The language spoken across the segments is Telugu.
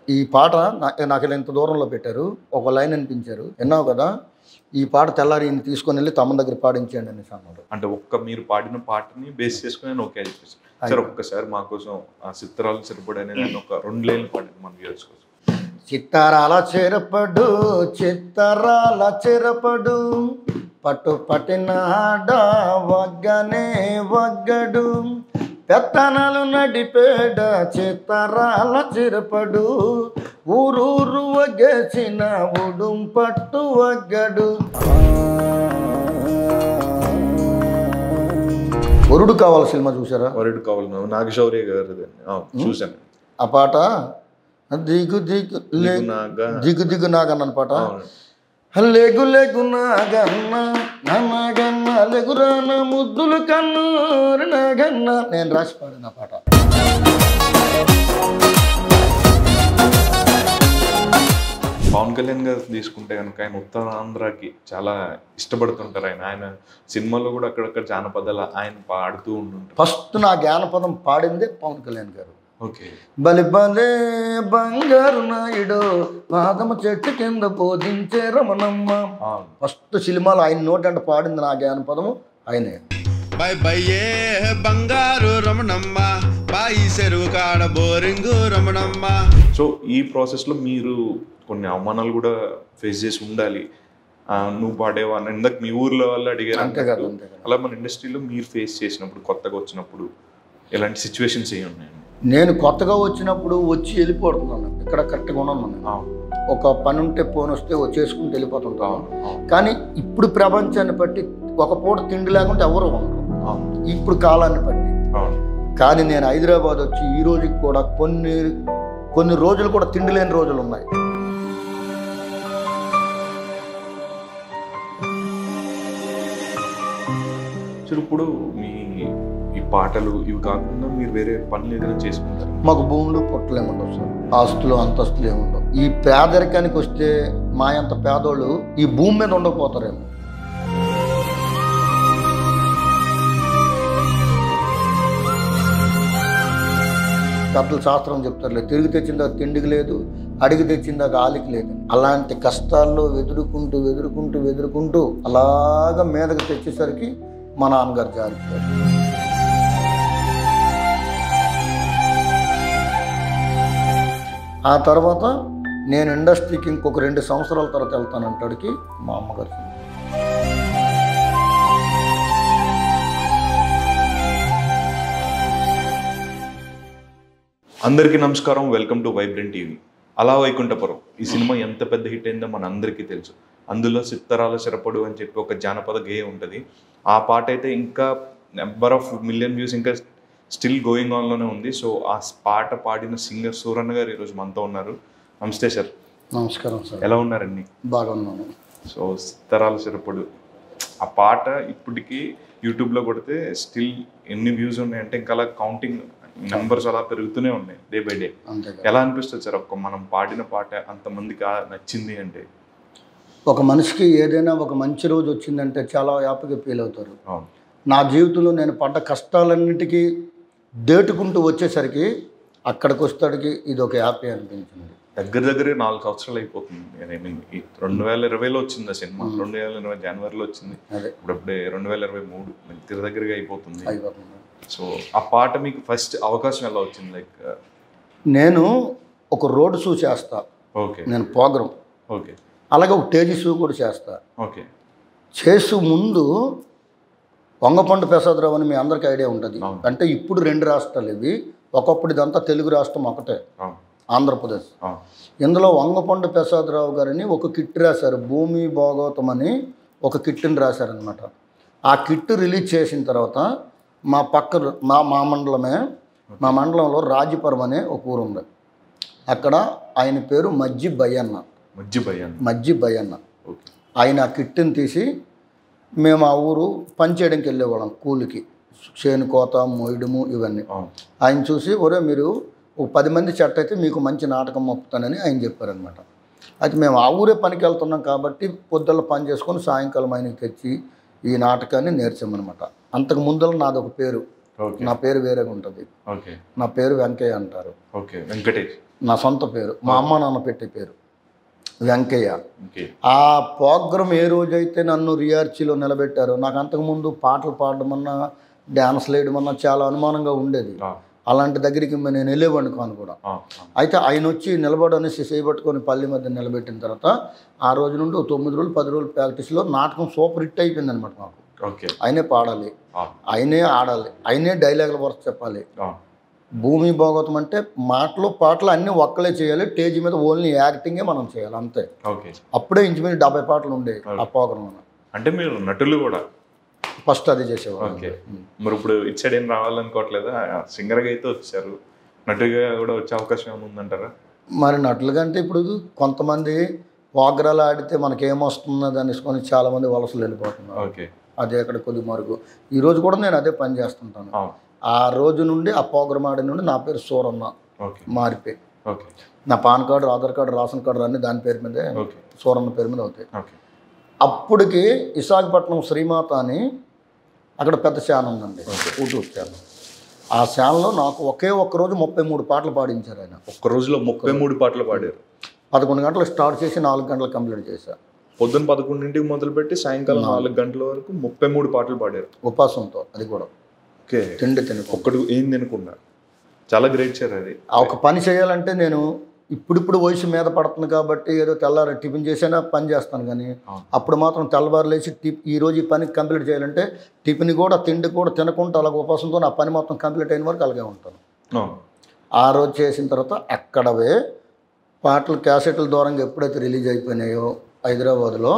ఈ పాట నా- నాకు ఇలా ఇంత దూరంలో పెట్టారు ఒక లైన్ అనిపించారు విన్నావు కదా ఈ పాట తెల్లారి ఈయన తీసుకొని వెళ్ళి తమ దగ్గర పాడించండి అనేసి అన్నాడు అంటే ఒక్క మీరు పాడిన పాటని బేస్ చేసుకుని నేను ఓకే చెప్పేసి సార్ ఒక్కసారి మా కోసం ఆ చిత్రాలు సరిపడే అనేది ఒక రెండు లైన్లు పాడండి మన వ్యూవర్స్ కోసం చిత్తారాల చెరపడు చిత్తరాల చెరపడు పట్టు పట్టినాడ వగ్గనే వగ్గడు పెత్తనాలు నడిపేడ చిత్తరాల చెరపడు ఊరూరు వగ్గేసిన ఉడుం పట్టు వగ్గడు వరుడు కావాలి సినిమా చూసారా వరుడు కావాలి నాగశౌర్య గారిది ఆ, చూశాను ఆ పాట దిగు దిగు లే నీకు నాగా దిగు దిగు నాగన్న పాట అవును. లెగు లెగు నాగన్న నాగన్న లెగురాన ముద్దులు కన్ను నాగన్న నేను రాసి పాడిన పాట పవన్ కళ్యాణ్ గారు తీసుకుంటే కనుక ఆయన ఉత్తరాంధ్రకి చాలా ఇష్టపడుతుంటారు ఆయన ఆయన సినిమాలో కూడా అక్కడక్కడ జానపదాలు ఆయన పాడుతూ ఉంటుంటారు ఫస్ట్ నా జ్ఞానపదం పాడిందే పవన్ కళ్యాణ్ గారు ఓకే బలి బలే బంగారు నాయుడు పాదమ చెట్టు కింద బోధించే రమణమ్మ అవును. ఫస్ట్ సినిమాలో ఆయన నోటంట పాడింది నా జ్ఞానపదము ఆయనే బై బయ్యే బంగారు రమణమ్మ బాయి చెరువు కాడ బోరింగు రమణమ్మ సో ఈ ప్రాసెస్లో మీరు కొన్ని అవమానాలు కూడా ఫేస్ చేసి ఉండాలి ఆ, నువ్వు పాడేవా అని ఇందాక మీ ఊర్లో వాళ్ళు అడిగారు అంతే కదా అన్నట్టు. అంతే కదా అలా మన ఇండస్ట్రీలో మీరు ఫేస్ చేసినప్పుడు కొత్తగా వచ్చినప్పుడు ఎలాంటి సిచ్యువేషన్స్ ఏ ఉన్నాయండి నేను కొత్తగా వచ్చినప్పుడు వచ్చి వెళ్ళిపోతున్నాను ఇక్కడ కరెక్ట్గా ఉన్నాను నేను. అవును ఒక పని ఉంటే ఫోన్ వస్తే వచ్చేసుకుని వెళ్ళిపోతుంటాను అవును అవును కానీ ఇప్పుడు ప్రపంచాన్ని బట్టి ఒక పూట తిండి లేకుంటే ఎవరు ఉండరు అవును ఇప్పుడు కాలాన్ని బట్టి అవును కానీ నేను హైదరాబాద్ వచ్చి ఈ రోజుకి కూడా కొన్ని కొన్ని రోజులు కూడా తిండి లేని రోజులు ఉన్నాయి సో ఇప్పుడు మీ ఈ పాటలు ఇవి కాకుండా మీరు వేరే పనులు ఏదైనా చేసుకుంటారు మాకు భూములు పొట్టలు ఏముండవు సార్ ఆస్తులు అంతస్తులు ఏముండవు ఈ పేదరికానికి వస్తే మా అంత పేదోళ్ళు ఈ భూమి మీద ఉండకపోతారేమో పెద్దలు శాస్త్రం చెప్తారులే తిరిగి తెచ్చిందాక తిండికి లేదు అడిగి తెచ్చిందాక ఆలికి లేదు అలాంటి కష్టాల్లో వెదురుకుంటూ వెదురుకుంటూ వెదురుకుంటూ అలాగ మీదకి తెచ్చేసరికి మా నాన్నగారు జారిపోయారు ఆ తర్వాత నేను ఇండస్ట్రీకి ఇంకొక రెండు సంవత్సరాల తర్వాత వెళ్తానంటాడికి మా అమ్మగారు చెప్పారు. అందరికీ నమస్కారం వెల్కమ్ టు వైబ్రెంట్ టీవీ అలా వైకుంఠపురం ఈ సినిమా ఎంత పెద్ద హిట్ అయిందో మన అందరికీ తెలుసు అందులో సిత్తరాల సిరపడు అని చెప్పి ఒక జానపద గేయ ఉంటుంది ఆ పాట అయితే ఇంకా నెంబర్ ఆఫ్ మిలియన్ వ్యూస్ ఇంకా స్టిల్ గోయింగ్ ఆన్లోనే ఉంది సో ఆ పాట పాడిన సింగర్ సూరన్న గారు ఈరోజు మనతో ఉన్నారు నమస్తే సార్ నమస్కారం సార్ ఎలా ఉన్నారండి బాగున్నాను సో సిత్తరాల సిరపడు ఆ పాట ఇప్పటికీ యూట్యూబ్లో కొడితే స్టిల్ ఎన్ని వ్యూస్ ఉన్నాయంటే ఇంకా అలా కౌంటింగ్ నెంబర్స్ అలా పెరుగుతూనే ఉన్నాయి డే బై డే అంతే కదా. ఎలా అనిపిస్తుంది సార్ ఒక మనం పాడిన పాట అంతమందికి ఆ నచ్చింది అంటే ఒక మనిషికి ఏదైనా ఒక మంచి రోజు వచ్చిందంటే చాలా హ్యాపీగా ఫీల్ అవుతారు అవును నా జీవితంలో నేను పడ్డ కష్టాలన్నిటికీ దేటుకుంటూ వచ్చేసరికి అక్కడికి వస్తాడికి ఇది ఒక హ్యాపీ అనిపించింది దగ్గర దగ్గర నాలుగు సంవత్సరాలు అయిపోతుంది ఐ మీన్ రెండు వేల ఇరవైలో వచ్చింది ఆ సినిమా రెండు వేల ఇరవై జనవరిలో వచ్చింది అదే ఇప్పుడప్పుడే రెండు వేల ఇరవై మూడు దగ్గర దగ్గరగా అయిపోతుంది అయిపోతుంది సో ఆ పాట మీకు ఫస్ట్ అవకాశం ఎలా వచ్చింది లైక్ నేను ఒక రోడ్ షూ చేస్తా ఓకే నేను ప్రోగ్రామ్ ఓకే అలాగే ఒక టేజీ షూ కూడా చేస్తా ఓకే చేసు ముందు వంగపండు ప్రసాదరావు అని మీ అందరికీ ఐడియా ఉంటుంది అవును. అంటే ఇప్పుడు రెండు రాష్ట్రాలు ఇవి ఒకప్పుడు ఇదంతా తెలుగు రాష్ట్రం ఒకటే అవును ఆంధ్రప్రదేశ్ అవును ఇందులో వంగపండు ప్రసాదరావు గారిని ఒక కిట్ రాశారు భూమి భాగవతం అని ఒక కిట్ని రాశారనమాట ఆ కిట్ రిలీజ్ చేసిన తర్వాత మా పక్క మా మా మండలమే మా మండలంలో రాజపురం అనే ఒక ఊరు ఉంది అక్కడ ఆయన పేరు మజ్జి బయ్యన్న మజ్జి భయాన్ని మజ్జి బయ్యన్న ఓకే ఆయన ఆ కిట్ని తీసి మేము ఆ ఊరు పని చేయడానికి వెళ్ళేవాళ్ళం కూలికి చేను కోత మొయ్యడము ఇవన్నీ అవును ఆయన చూసి ఒరే మీరు ఒక పది మంది చెట్ట అయితే మీకు మంచి నాటకం మొప్పుతానని ఆయన చెప్పారనమాట అయితే మేము ఆ ఊరే పనికి వెళ్తున్నాం కాబట్టి పొద్దున్న పని చేసుకొని సాయంకాలం ఆయనకి తెచ్చి ఈ నాటకాన్ని నేర్చామన్నమాట అంతకు ముందర నాది ఒక పేరు ఓకే నా పేరు వేరేగా ఉంటుంది ఓకే నా పేరు వెంకయ్య అంటారు ఓకే వెంకటేష్ నా సొంత పేరు మా అమ్మ నాన్న పెట్టే పేరు వెంకయ్య ఓకే ఆ ప్రోగ్రామ్ ఏ రోజైతే నన్ను రియార్చీలో నిలబెట్టారో నాకు అంతకుముందు పాటలు పాడడం అన్నా డ్యాన్స్ వేయడం అన్నా చాలా అనుమానంగా ఉండేది ఆ, అలాంటి దగ్గరికి నేను వెళ్ళేవాడిని కాను కూడా ఆ, ఆ. అయితే ఆయన వచ్చి నిలబడనేసి చేయబట్టుకొని పల్లి మధ్య నిలబెట్టిన తర్వాత ఆ రోజు నుండి ఓ తొమ్మిది రోజులు పది రోజులు ప్రాక్టీస్లో నాటకం సూపర్ హిట్ అయిపోయింది అనమాట మాకు ఓకే ఆయనే పాడాలి ఆ, ఆయనే ఆడాలి ఆయనే డైలాగుల వరకు చెప్పాలి ఆ, భూమి భాగవతం అంటే మాటలు పాటలు అన్నీ ఒక్కలే చేయాలి స్టేజ్ మీద ఓన్లీ యాక్టింగే మనం చేయాలి అంతే ఓకే అప్పుడే ఇంచుమించు డెబ్బై పాటలు ఉండేవి ఆ ప్రోగ్రామ్ అంటే మీరు నటులు కూడా ఫస్ట్ అది చేసేవాళ్ళు ఓకే మరి ఇప్పుడు ఇటు సైడ్ ఏం రావాలనుకోవట్లేదా సింగర్గా అయితే వచ్చారు నటుగా కూడా వచ్చే అవకాశం ఏమైనా ఉందంటారా మరి నటులుగంటే ఇప్పుడు కొంతమంది వాగ్రాలు ఆడితే మనకేమొస్తుందని అనేసుకొని చాలామంది వలసలు వెళ్ళిపోతున్నారు ఓకే అదే అక్కడ కొద్ది మరుగు ఈ రోజు కూడా నేను అదే పని చేస్తుంటాను ఆ, ఆ రోజు నుండి ఆ ప్రోగ్రామ్ ఆడి నుండి నా పేరు సూరన్న ఓకే మారిపోయి ఓకే నా pan card Aadhaar card ration card అన్నీ దాని పేరు మీదే ఓకే సూరన్న పేరు మీద అవుతాయి ఓకే అప్పటికి విశాఖపట్నం శ్రీమాత అని అక్కడ పెద్ద ఛానల్ ఉందండి యూట్యూబ్ ఛానల్ ఆ ఛానల్లో నాకు ఒకే ఒక్క రోజు ముప్పై మూడు పాటలు పాడించారు ఆయన ఒక్క రోజులో ముప్పై మూడు పాటలు పాడారు పదకొండు గంటలు స్టార్ట్ చేసి నాలుగు గంటలు కంప్లీట్ చేశాను పొద్దున్న పదకొండింటికి మొదలుపెట్టి సాయంకాలం నాలుగు గంటల వరకు ముప్పై మూడు పాటలు పాడారు ఉపాసంతో అది కూడా ఓకే తిండి తినకుండా ఒక్కడు ఏం తినకుండా చాలా గ్రేట్ సార్ అది ఆ ఒక పని చేయాలంటే నేను ఇప్పుడిప్పుడు వయసు మీద పడుతుంది కాబట్టి ఏదో తెల్లారి టిఫిన్ చేసినా పని చేస్తాను కానీ అవును. అప్పుడు మాత్రం తెల్లవారు లేచి టిప్ ఈ రోజు ఈ పని కంప్లీట్ చేయాలంటే టిఫిన్ కూడా తిండి కూడా తినకుండా అలాగ ఉపవాసంతో నా పని మొత్తం కంప్లీట్ అయిన వరకు అలాగే ఉంటాను అవును. ఆ రోజు చేసిన తర్వాత అక్కడవే పాటలు క్యాసెట్ల దూరంగా ఎప్పుడైతే రిలీజ్ అయిపోయినాయో హైదరాబాద్లో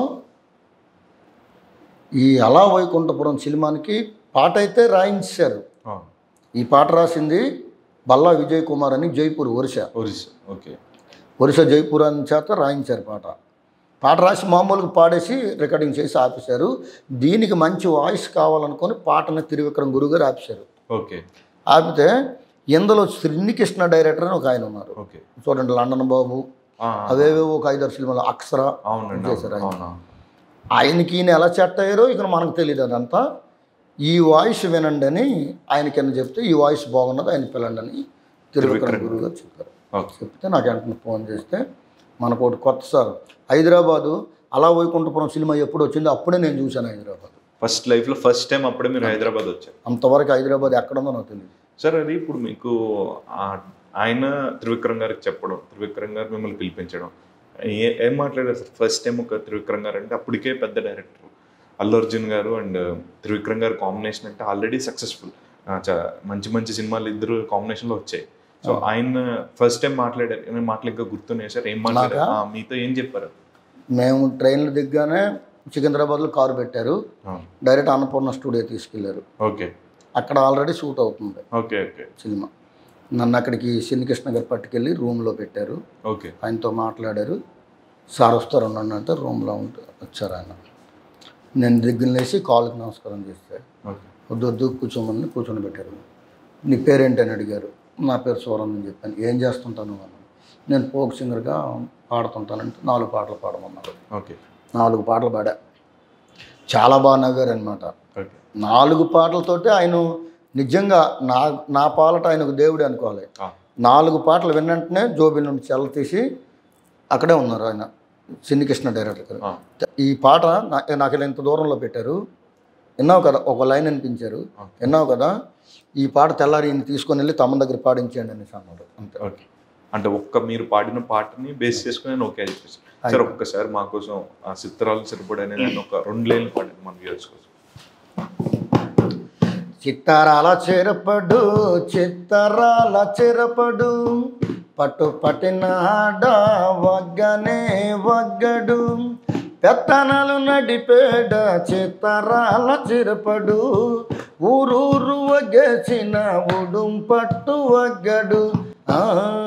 ఈ అలా వైకుంఠపురం సినిమానికి పాట అయితే రాయించారు అవును. ఈ పాట రాసింది బల్లా విజయ్ కుమార్ అని జైపూర్ ఒరిస్సా ఒరిస్సా ఓకే ఒరిస్సా జైపూర్ అని చేత రాయించారు పాట పాట రాసి మామూలుగా పాడేసి రికార్డింగ్ చేసి ఆపేశారు దీనికి మంచి వాయిస్ కావాలనుకొని పాటని తిరువిక్రమ్ గురువు గారు ఆపేశారు ఓకే ఆపితే ఇందులో శ్రీనికృష్ణ డైరెక్టర్ అని ఒక ఆయన ఉన్నారు ఓకే చూడండి లండన్ బాబు ఆ, అవేవో ఒక ఐదారు సినిమాలు అక్షర అవునండి చేశారు ఆయన. అవునా ఆయనకి ఈయన ఎలా సెట్ అయ్యారో ఇక మనకు తెలియదు అదంతా ఈ వాయిస్ వినండి అని ఆయన కింద చెప్తే ఈ వాయిస్ బాగున్నది ఆయన పిల్లండి అని తిరువిక్రమ్ గురువు గారు చెప్పారు ఓకే చెప్తే నాకు వెంటనే ఫోన్ చేస్తే మనకు ఒకటి కొత్త సార్ హైదరాబాదు అలా వైకుంఠపురం సినిమా ఎప్పుడు వచ్చిందో అప్పుడే నేను చూశాను హైదరాబాద్ ఫస్ట్ లైఫ్లో ఫస్ట్ టైం అప్పుడే మీరు హైదరాబాద్ వచ్చారు అంతవరకు హైదరాబాద్ ఎక్కడుందో నాకు తెలియదు సార్ అది ఇప్పుడు మీకు ఆ- ఆయన త్రివిక్రమ్ గారికి చెప్పడం త్రివిక్రమ్ గారు మిమ్మల్ని పిలిపించడం ఏ ఏం మాట్లాడారు సార్ ఫస్ట్ టైం ఒక త్రివిక్రమ్ గారు అంటే అప్పటికే పెద్ద డైరెక్టర్ అల్లు అర్జున్ గారు అండ్ త్రివిక్రమ్ గారు కాంబినేషన్ అంటే ఆల్రెడీ సక్సెస్ఫుల్ మంచి మంచి సినిమాలు ఇద్దరు కాంబినేషన్లో వచ్చాయి సో ఆయన ఫస్ట్ టైం మాట్లాడారు ఏమైనా మాటలు ఇంకా గుర్తున్నాయి సార్ ఏం మాట్లాడారు నాకా? ఆ, మీతో ఏం చెప్పారు మేము ట్రైన్లు దిగ్గానే సికింద్రాబాద్లో కారు పెట్టారు డైరెక్ట్ అన్నపూర్ణ స్టూడియో తీసుకెళ్లారు ఓకే అక్కడ ఆల్రెడీ షూట్ అవుతుంది ఓకే ఓకే సినిమా నన్ను అక్కడికి శనికృష్ణ గారు పట్టుకెళ్ళి రూమ్లో పెట్టారు ఓకే ఆయనతో మాట్లాడారు సార్ వస్తారు ఉండండి అంటే రూమ్లో ఉంటే వచ్చారు ఆయన నేను దగ్గర లేచి కాళ్ళకి నమస్కారం చేస్తే ఓకే వద్దు వద్దు కూర్చోమని కూర్చొని పెట్టారు నీ పేరేంటి అని అడిగారు నా పేరు సూరన్ అని చెప్పాను ఏం చేస్తుంటాను అన్నాను నేను ఫోక్ సింగర్గా పాడుతుంటానంటే నాలుగు పాటలు పాడమన్నారు ఓకే నాలుగు పాటలు పాడా చాలా బాగా నవ్వారు అనమాట ఓకే నాలుగు పాటలతోటి ఆయన నిజంగా నా నా పాలట ఆయనకు దేవుడే అనుకోవాలి ఆ, నాలుగు పాటలు విన్నంటనే జోబిల్ నుండి చెల్ల తీసి అక్కడే ఉన్నారు ఆయన చిన్నికృష్ణ డైరెక్టర్ గారు ఆ, ఈ పాట నా- నాకు ఇలా ఇంత దూరంలో పెట్టారు విన్నావు కదా ఒక లైన్ అనిపించారు విన్నావు కదా ఈ పాట తెల్లారి ఈయన తీసుకొని వెళ్ళి తమ దగ్గర పాడించండి అనేసి అన్నారు అంతే ఓకే అంటే ఒక్క మీరు పాడిన పాటని బేస్ చేసుకుని నేను ఓకే చెప్పేసి సార్ ఒక్కసారి మా కోసం ఆ చిత్రాలు సరిపడే అనేది ఆయన ఒక రెండు లైన్లు పాడండి మన వ్యూవర్స్ కోసం చిత్తారాల చెరపడు చిత్తరాల చెరపడు పట్టు పట్టినాడ వగ్గనే వగ్గడు పెత్తనలు నడిపేడ చిత్తరాల చెరపడు ఊరూరు వగ్గేసిన ఉడుం పట్టు వగ్గడు ఆ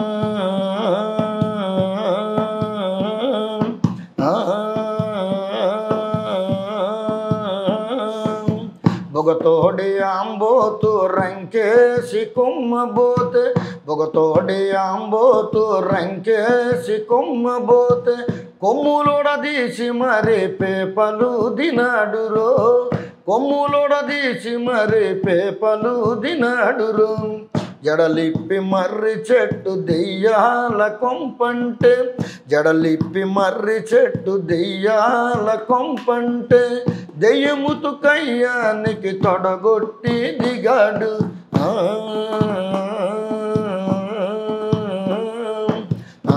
బొగతోడి ఆంబోతు రంకేసి కుమ్మబోతే బొగతోడి ఆంబోతు రంకేసి కుమ్మబోతే కొమ్ములోడదీసి మరి పేపలు దినాడురో కొమ్ములోడదీసి మరి పేపలు దినాడురో జడలిప్పి మర్రి చెట్టు దెయ్యాల కొంపంటే జడలిప్పి మర్రి చెట్టు దెయ్యాల కొంపంటే దెయ్యముతు కయ్యానికి తొడగొట్టి దిగాడు ఆ, ఆ,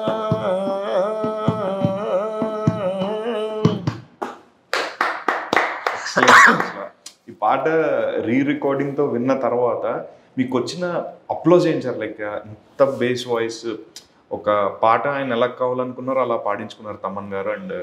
ఈ పాట రీ రికార్డింగ్ తో విన్న తర్వాత మీకు వచ్చిన అప్లోజ్ ఏంటి సార్ లైక్ ఇంత బేస్ వాయిస్ ఒక పాట ఆయన ఎలా కావాలనుకున్నారో అలా పాడించుకున్నారు తమన్ గారు అండ్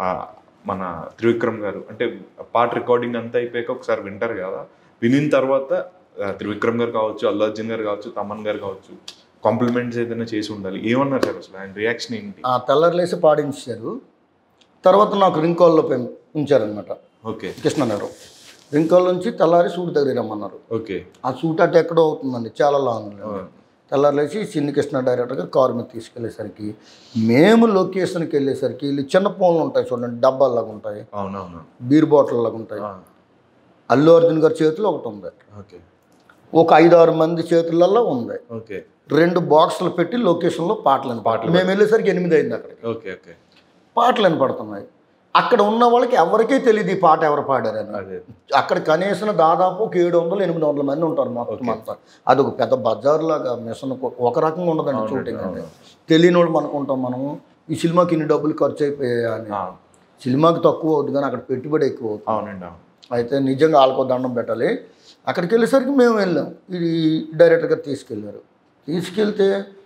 మన త్రివిక్రమ్ గారు అంటే పాట రికార్డింగ్ అంతా అయిపోయాక ఒకసారి వింటారు కదా వినిన తర్వాత ఆ, త్రివిక్రమ్ గారు కావచ్చు అల్లు అర్జున్ గారు కావచ్చు తమన్ గారు కావచ్చు కాంప్లిమెంట్స్ ఏదైనా చేసి ఉండాలి ఏమన్నారు సార్ అసలు ఆయన రియాక్షన్ ఏంటి ఆ తెల్లర్లేసి పాడించారు తర్వాత నాకు రింకోల్లో పెం ఉంచారనమాట ఓకే కృష్ణనగరం రింకోల్ నుంచి తెల్లారి సూట్ దగ్గర రమ్మన్నారు ఓకే ఆ సూట్ అటు ఎక్కడో అవుతుందండి చాలా లాంగ్ తెల్లారులేసి చిన్ని కృష్ణ డైరెక్టర్ గారు కారు మీద తీసుకెళ్ళేసరికి మేము లొకేషన్కి వెళ్ళేసరికి వీళ్ళు చిన్న ఫోన్లు ఉంటాయి చూడండి డబ్బాల్లాగా ఉంటాయి అవునవును బీర్ బాటిల్ లాగా ఉంటాయి అల్లు అర్జున్ గారి చేతిలో ఒకటి ఉంది ఓకే ఒక ఐదు ఆరు మంది చేతులలో ఉంది ఓకే రెండు బాక్సులు పెట్టి లొకేషన్లో పాటలు పాటలు మేము వెళ్ళేసరికి ఎనిమిది అయింది అక్కడికి ఓకే ఓకే పాటలు వినపడుతున్నాయి అక్కడ ఉన్న వాళ్ళకి ఎవరికీ తెలియదు ఈ పాట ఎవరు పాడారని అదే అక్కడ కనీసం దాదాపు ఒక ఏడు వందలు ఎనిమిది వందల మంది ఉంటారు మొత్తం అంతా అది ఒక పెద్ద బజార్ లాగా మిషన్ ఒక రకంగా ఉండదండి షూటింగ్ అంటే తెలియని వాళ్ళు మనకుంటాం మనము ఈ సినిమాకి ఇన్ని డబ్బులు ఖర్చు అయిపోయాయా అని ఆ, సినిమాకి తక్కువ అవుతుంది కానీ అక్కడ పెట్టుబడి ఎక్కువ అవుతుంది అవునండి అవును అయితే నిజంగా వాళ్ళకో దండం పెట్టాలి అక్కడికి వెళ్ళేసరికి మేము వెళ్ళాం ఇది డైరెక్టర్ గారు తీసుకెళ్ళారు తీసుకెళ్తే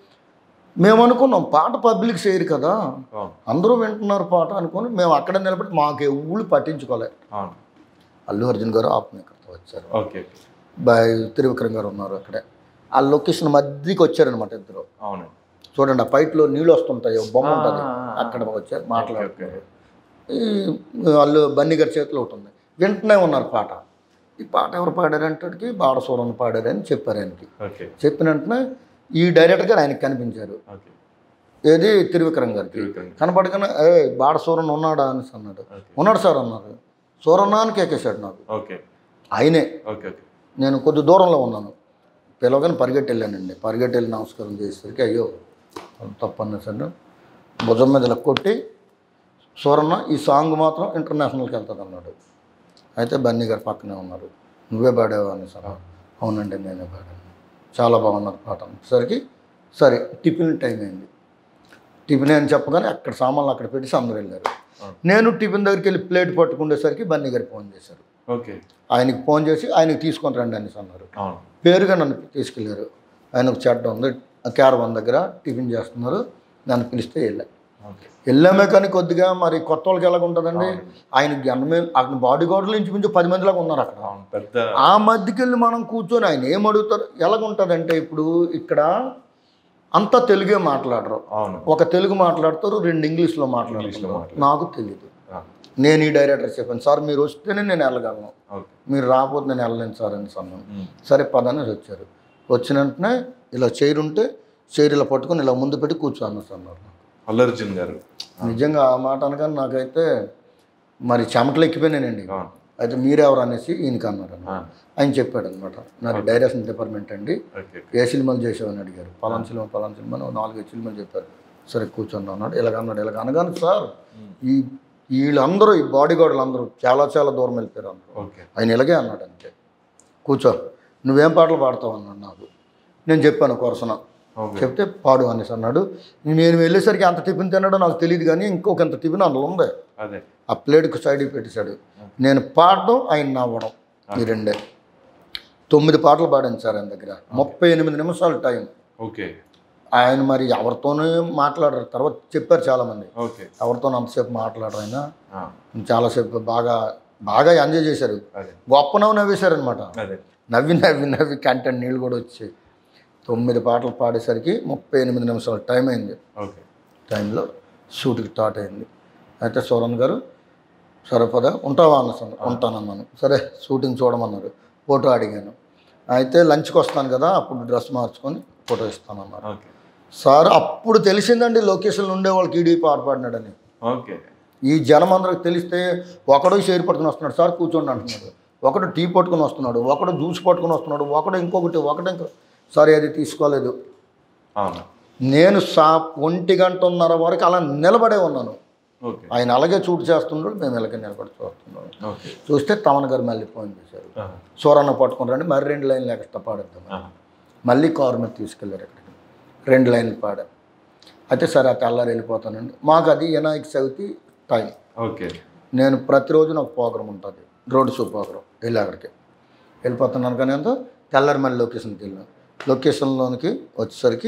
మేము అనుకున్నాం పాట పబ్లిక్ చేయరు కదా అవును అందరూ వింటున్నారు పాట అనుకుని మేము అక్కడ నిలబడి మాకు ఊళ్ళు పట్టించుకోలే అవును అల్లు అర్జున్ గారు ఆత్మీయకర్త వచ్చారు ఓకే ఓకే బాయ్ త్రివిక్రమ్ గారు ఉన్నారు అక్కడే ఆ లొకేషన్ మధ్యకి వచ్చారనమాట ఇద్దరు అవునండి చూడండి ఆ పైట్లో నీళ్ళు వస్తుంటాయి ఒక బొమ్మ ఉంటుంది ఆ, ఆ, ఆ. అక్కడ వచ్చారు ఓకే మాట్లాడుతున్నారు ఈ వాళ్ళు బన్నీ గారి చేతిలో ఒకటి ఉంది వింటూనే ఉన్నారు పాట ఈ పాట ఎవరు పాడారంటే బాడసూరం పాడారని చెప్పారు ఆయనకి ఓకే చెప్పిన వెంటనే ఈ డైరెక్టర్ గారు ఆయనకి కనిపించారు ఓకే ఏది త్రివిక్రమ్ గారికి త్రివిక్రమ్. కనపడగానే ఏ బాడసూరన్ ఉన్నాడా అనేసి అన్నాడు ఓకే ఉన్నాడు సార్ అన్నారు సూరన్న అని కేకేశాడు నాకు ఓకే ఆయనే ఓకే ఓకే నేను కొద్ది దూరంలో ఉన్నాను పిలవగానే పరిగెట్టి వెళ్ళానండి పరిగెట్టి వెళ్ళి నమస్కారం చేసేసరికి అయ్యో తప్పు అన్నారు భుజం మీద ఇలా కొట్టి సూరన్న ఈ సాంగ్ మాత్రం ఇంటర్నేషనల్కి వెళ్తుంది అన్నాడు అయితే బన్నీ గారు పక్కనే ఉన్నారు నువ్వే పాడావు అని సార్ అవునండి నేనే పాడాను చాలా బాగున్నది పాట సరికి సరే టిఫిన్ టైం అయింది టిఫిన్ అని చెప్పగానే అక్కడ సామాన్లు అక్కడ పెట్టేసి అందరూ వెళ్ళారు నేను టిఫిన్ దగ్గరికి వెళ్ళి ప్లేట్ పట్టుకునేసరికి బన్నీ గారు ఫోన్ చేశారు ఓకే ఆయనకి ఫోన్ చేసి ఆయనకి తీసుకొని రండి అనేసి అన్నారు అవును పేరుగా నన్ను తీసుకెళ్ళారు ఆయన ఒక చెడ్డ ఉంది క్యారవన్ దగ్గర టిఫిన్ చేస్తున్నారు నన్ను పిలిస్తే వెళ్ళా ఓకే వెళ్ళామే కానీ కొద్దిగా మరి కొత్త వాళ్ళకి ఎలాగ ఉంటుందండి ఆయన గన్నమే అక్కడ బాడీ గార్డులు ఇంచుమించు పది మందిలాగా ఉన్నారు అక్కడ అవును పెద్ద ఆ మధ్యకి వెళ్ళి మనం కూర్చొని ఆయన ఏం అడుగుతారు ఎలాగుంటుందంటే ఇప్పుడు ఇక్కడ అంతా తెలుగే మాట్లాడరు అవును ఒక తెలుగు మాట్లాడతారు రెండు ఇంగ్లీష్లో ఇంగ్లీష్లో మాట్లాడతారు మాట్లాడతారు. నాకు తెలియదు ఆ, నేను ఈ డైరెక్టర్ చెప్పాను సార్ మీరు వస్తేనే నేను వెళ్ళగలను ఓకే మీరు రాకపోతే నేను వెళ్ళలేను సార్ అని అన్నాను ఉమ్, సరే పదని వచ్చారు వచ్చిన వెంటనే ఇలా చైర్ ఉంటే చైర్ ఇలా పట్టుకొని ఇలా ముందు పెట్టి కూర్చోను అన్నారు అల్లు అర్జున్ గారు నిజంగా ఆ మాట అనగానే నాకైతే మరి చెమటలు ఎక్కిపోయినానండి అవును అయితే మీరెవరు అనేసి ఈయనకి అన్నారు ఆ, ఆయన చెప్పాడు అనమాట నాది డైరెక్షన్ డిపార్ట్మెంట్ అండి ఓకే ఓకే ఏ సినిమాలు చేసావని అడిగారు పలానా సినిమా పలానా సినిమా అని నాలుగైదు సినిమాలు చెప్పారు సరే కూర్చొని అన్నాడు ఇలాగ అన్నాడు ఇలాగ అనగానే సార్ ఈ వీళ్ళందరూ ఈ బాడీ గార్డులు అందరూ చాలా చాలా దూరం వెళ్ళిపోయారు అందరూ ఓకే ఆయన ఇలాగే అన్నాడు అంతే కూర్చో నువ్వేం పాటలు పాడతావు అన్నాడు నాకు నేను చెప్పాను కొరసన ఓకే చెప్తే పాడు అనేసి అన్నాడు నేను వెళ్ళేసరికి అంత టిఫిన్ తిన్నాడో నాకు తెలియదు కానీ ఇంకొకంత టిఫిన్ అందులో ఉంది అదే ఆ ప్లేట్కి సైడ్కి పెట్టేశాడు నేను పాడడం ఆయన నవ్వడం ఈ రెండే తొమ్మిది పాటలు పాడాను సార్ ఆయన దగ్గర ముప్పై ఎనిమిది నిమిషాలు టైం ఓకే ఆయన మరి ఎవరితోనే మాట్లాడరు తర్వాత చెప్పారు చాలామంది ఓకే ఎవరితో అంతసేపు మాట్లాడరు ఆయన ఆ, చాలాసేపు బాగా బాగా ఎంజాయ్ చేశారు అదే గొప్ప నవ్వు నవ్వేశారనమాట అదే నవ్వి నవ్వి నవ్వి కంటెంట్ నీళ్ళు కూడా వచ్చాయి తొమ్మిది పాటలు పాడేసరికి ముప్పై ఎనిమిది నిమిషాలు టైం అయింది ఓకే టైంలో షూటింగ్ స్టార్ట్ అయింది అయితే సోరన్ గారు సరే పద ఉంటావా అన్న ఉంటానన్నాను సరే షూటింగ్ చూడమన్నారు ఫోటో అడిగాను అయితే లంచ్కి వస్తాను కదా అప్పుడు డ్రెస్ మార్చుకొని ఫోటో ఇస్తానన్నారు ఓకే సార్ అప్పుడు తెలిసిందండి లొకేషన్లో ఉండే వాళ్ళకి ఈడీ పాట పాడినాడని ఓకే ఈ జనం అందరికి తెలిస్తే ఒకడు షేర్ పట్టుకుని వస్తున్నాడు సార్ కూర్చోండి అంటున్నాడు ఒకడు టీ పట్టుకుని వస్తున్నాడు ఒకడు జ్యూస్ పట్టుకుని వస్తున్నాడు ఒకడు ఇంకొకటి ఒకడు ఇంకో సారీ అది తీసుకోలేదు అవును నేను సా ఒంటి గంటన్నర వరకు అలా నిలబడే ఉన్నాను ఓకే ఆయన అలాగే చూడు చేస్తున్నాడు మేము ఇలాగే నిలబడి చూస్తున్నాం ఓకే చూస్తే తమన్ గారు మళ్ళీ ఫోన్ చేశారు ఆహా. సూరన్న పట్టుకుని రండి మరి రెండు లైన్లు ఎక్స్ట్రా పాడేద్దాం ఆహా. మళ్ళీ కారు మీద తీసుకెళ్ళారు అక్కడికి రెండు లైన్లు పాడా అయితే సరే ఆ తెల్లారి వెళ్ళిపోతానండి మాకు అది వినాయక చవితి టైం ఓకే నేను ప్రతిరోజు నాకు ప్రోగ్రామ్ ఉంటుంది రోడ్ షో ప్రోగ్రామ్ వెళ్ళి అక్కడికి వెళ్ళిపోతున్నాను కానీ ఎంతో తెల్లారి మళ్ళీ లొకేషన్కి వెళ్ళాను లొకేషన్లోనికి వచ్చేసరికి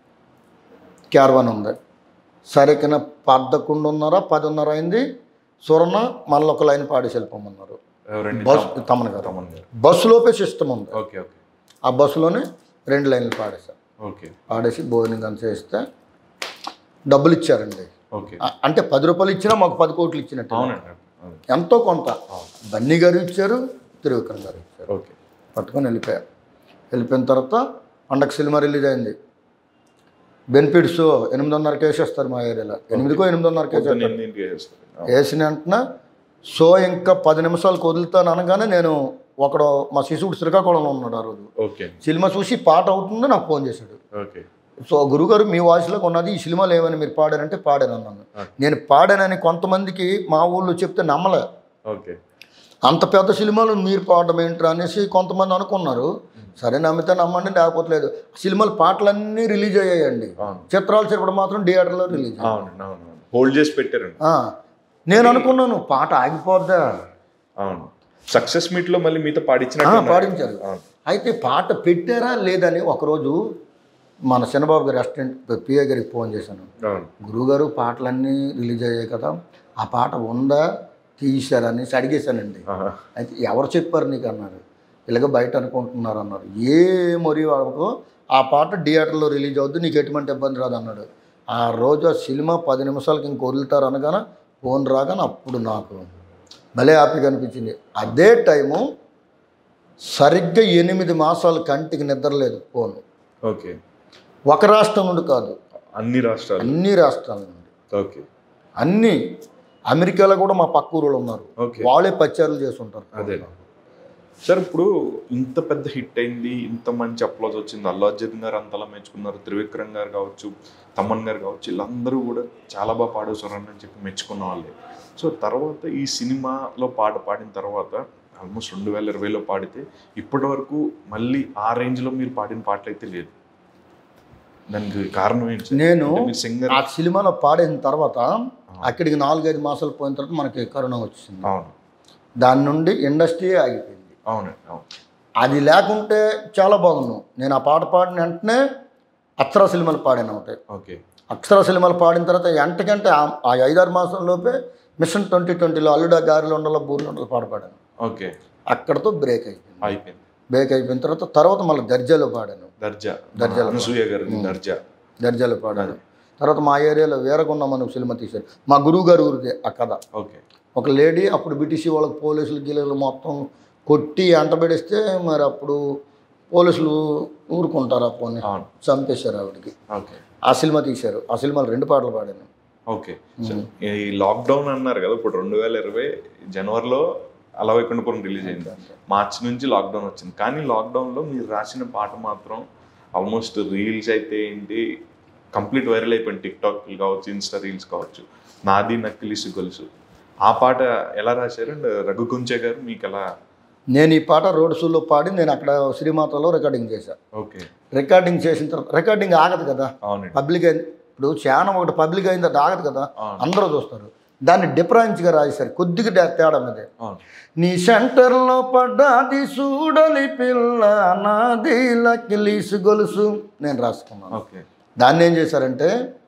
క్యార్వాన్ ఉంది సరికిన పదకొండున్నర పదిన్నర అయింది సురణ మళ్ళీ ఒక లైన్ పాడేసి వెళ్ళిపోమన్నారు ఎవరండి బస్ తమన్ గారు తమన్ గారు బస్సులోపే సిస్టమ్ ఉంది ఓకే ఓకే ఆ బస్సులోనే రెండు లైన్లు పాడేశాను ఓకే పాడేసి భోజనం కానీ చేస్తే డబ్బులు ఇచ్చారండి ఓకే ఆ- అంటే పది రూపాయలు ఇచ్చినా మాకు పది కోట్లు ఇచ్చినట్టు అవునండి అవును. ఎంతో కొంత బన్నీ గారు ఇచ్చారు త్రివిక్రమ్ గారు ఇచ్చారు ఓకే పట్టుకొని వెళ్ళిపోయారు వెళ్ళిపోయిన తర్వాత పండగ సినిమా రిలీజ్ అయింది బెనిఫిట్స్ ఎనిమిదిన్నరకి వేసేస్తారు మా ఏరియాలో ఎనిమిదికో ఎనిమిదిన్నరకి పొద్దున్న వేసేస్తారు ఎనిమిదింటికి చేస్తారు అవును. వేసిన వెంటనే షో ఇంకా పది నిమిషాలకు వదులుతాను అనగానే నేను ఒకడు మా శిశువుడు శ్రీకాకుళంలో ఉన్నాడు ఆ రోజు ఓకే సినిమా చూసి పాట అవుతుంది నాకు ఫోన్ చేశాడు ఓకే సో గురుగారు మీ వాయిస్లో ఉన్నది ఈ సినిమాలో ఏమని మీరు పాడారంటే పాడాను అన్నాను నేను పాడానని కొంతమందికి మా ఊళ్ళో చెప్తే నమ్మలే ఓకే అంత పెద్ద సినిమాలు మీరు పాడడం ఏంట్రా అనేసి కొంతమంది అనుకున్నారు సరే నమ్మితే నమ్మండి లేకపోతే లేదు సినిమాలు పాటలన్నీ రిలీజ్ అయ్యాయండి అవును చిత్రాలు చెప్పడం మాత్రం థియేటర్లో రిలీజ్ అయ్యాయి. అవునండి అవును అవును హోల్డ్ చేసి పెట్టారండి ఆ, నేను అనుకున్నాను పాట ఆగిపోద్దా అవును సక్సెస్ మీట్ లో మళ్ళీ మీతో ఆ, పాడించినట్టు ఉన్నారు. పాడించారు అవును అయితే పాట పెట్టారా లేదని ఒకరోజు మన చిన్నబాబు గారి అసిస్టెంట్ పిఏ గారికి ఫోన్ చేశాను అవును గురువుగారు పాటలన్నీ రిలీజ్ అయ్యాయి కదా ఆ పాట ఉందా తీశారని అడిగేశానండి ఆహా. అయితే ఎవరు చెప్పారు నీకు అన్నారు ఇలాగ బయట అనుకుంటున్నారు అన్నారు ఏ మరి వాళ్ళకు ఆ పాట థియేటర్లో రిలీజ్ అవుద్ది నీకు ఎటువంటి ఇబ్బంది రాదు అన్నాడు ఆ రోజు ఆ సినిమా పది నిమిషాలకి ఇంక వదులుతారు అనగానే ఫోన్ రాగానే అప్పుడు నాకు భలే హ్యాపీగా అనిపించింది అదే టైము సరిగ్గా ఎనిమిది మాసాలు కంటికి నిద్రలేదు ఫోన్ ఓకే ఒక రాష్ట్రం నుండి కాదు అన్ని రాష్ట్రాలు అన్ని రాష్ట్రాల నుండి ఓకే అన్ని అమెరికాలో కూడా మా పక్క ఊరు ఉన్నారు ఓకే వాళ్ళే పచ్చారులు చేస్తుంటారు అదే సార్ ఇప్పుడు ఇంత పెద్ద హిట్ అయింది ఇంత మంచి అప్లోజ్ వచ్చింది అల్లు అర్జున్ గారు అంతలా మెచ్చుకున్నారు త్రివిక్రమ్ గారు కావచ్చు తమ్మన్ గారు కావచ్చు వీళ్ళందరూ కూడా చాలా బాగా పాడేశారు అని చెప్పి మెచ్చుకున్న వాళ్ళే సో తర్వాత ఈ సినిమాలో పాట పాడిన తర్వాత ఆల్మోస్ట్ రెండు వేల ఇరవైలో పాడితే ఇప్పటి వరకు మళ్ళీ ఆ రేంజ్లో మీరు పాడిన పాటలు అయితే లేదు దానికి కారణం ఏంటి సార్? నేను అంటే మీరు సింగర్ ఆ సినిమాలో పాడిన తర్వాత అక్కడికి నాలుగైదు మాసాలు పోయిన తర్వాత మనకి కరోనా వచ్చింది అవును దాని నుండి ఇండస్ట్రీ ఆగిపోయింది అవునండి అవును అది లేకుంటే చాలా బాగున్నాం నేను ఆ పాట పాడిన వెంటనే అక్షర సినిమాలు పాడాను ఒకటి ఓకే అక్షర సినిమాలు పాడిన తర్వాత ఎంటకంటే ఆ- ఆ ఐదారు మాసంలోపే మిషన్ ట్వంటీ ట్వంటీలో అల్లుడా గారిలో ఉండాలో బూర్లు ఉండాలో పాట పాడాను ఓకే అక్కడతో బ్రేక్ అయిపోయింది అయిపోయింది బ్రేక్ అయిపోయిన తర్వాత తర్వాత మళ్ళీ దర్జాలో పాడాను దర్జా దర్జాలో అనసూయ గారు దర్జా దర్జాలో పాడాను తర్వాత మా ఏరియాలో వీరగుండం అనే సినిమా తీశారు మా గురువు గారు ఊరిదే ఆ కథ ఓకే ఒక లేడీ అప్పుడు బ్రిటిష్ వాళ్ళకి పోలీసులు గీలలు మొత్తం కొట్టి అంటబెడిస్తే మరి అప్పుడు పోలీసులు ఊరుకుంటారు అప్పుడు అవును చంపేశారు ఆవిడకి ఓకే ఆ సినిమా తీశారు ఆ సినిమాలో రెండు పాటలు పాడాను ఓకే సో ఈ లాక్డౌన్ అన్నారు కదా ఇప్పుడు రెండు వేల ఇరవై జనవరిలో అలవైకుంఠపురం రిలీజ్ అయింది మార్చి నుంచి లాక్డౌన్ వచ్చింది కానీ లాక్డౌన్లో మీరు రాసిన పాట మాత్రం ఆల్మోస్ట్ రీల్స్ అయితే ఏంటి కంప్లీట్ వైరల్ అయిపోయింది టిక్ టాక్ కావచ్చు ఇన్స్టా రీల్స్ కావచ్చు నాది నక్కిలిసి గొలుసు ఆ పాట ఎలా రాశారు అండ్ రఘు కుంచే గారు మీకు ఎలా నేను ఈ పాట రోడ్ షోలో పాడి నేను అక్కడ శ్రీమాతలో రికార్డింగ్ చేశాను ఓకే రికార్డింగ్ చేసిన తర్వాత రికార్డింగ్ ఆగదు కదా అవునండి పబ్లిక్ అయింది ఇప్పుడు చాలా ఒకటి పబ్లిక్ అయింది అది ఆగదు కదా అవును అందరూ చూస్తారు దాన్ని డిఫరెన్స్గా రాశారు కొద్దిగా డే- తేడా మీదే అవును నీ సెంటర్లో పడ్డాది చూడలి పిల్ల నాది లకిలీసు గొలుసు నేను రాసుకున్నాను ఓకే దాన్ని ఏం చేశారంటే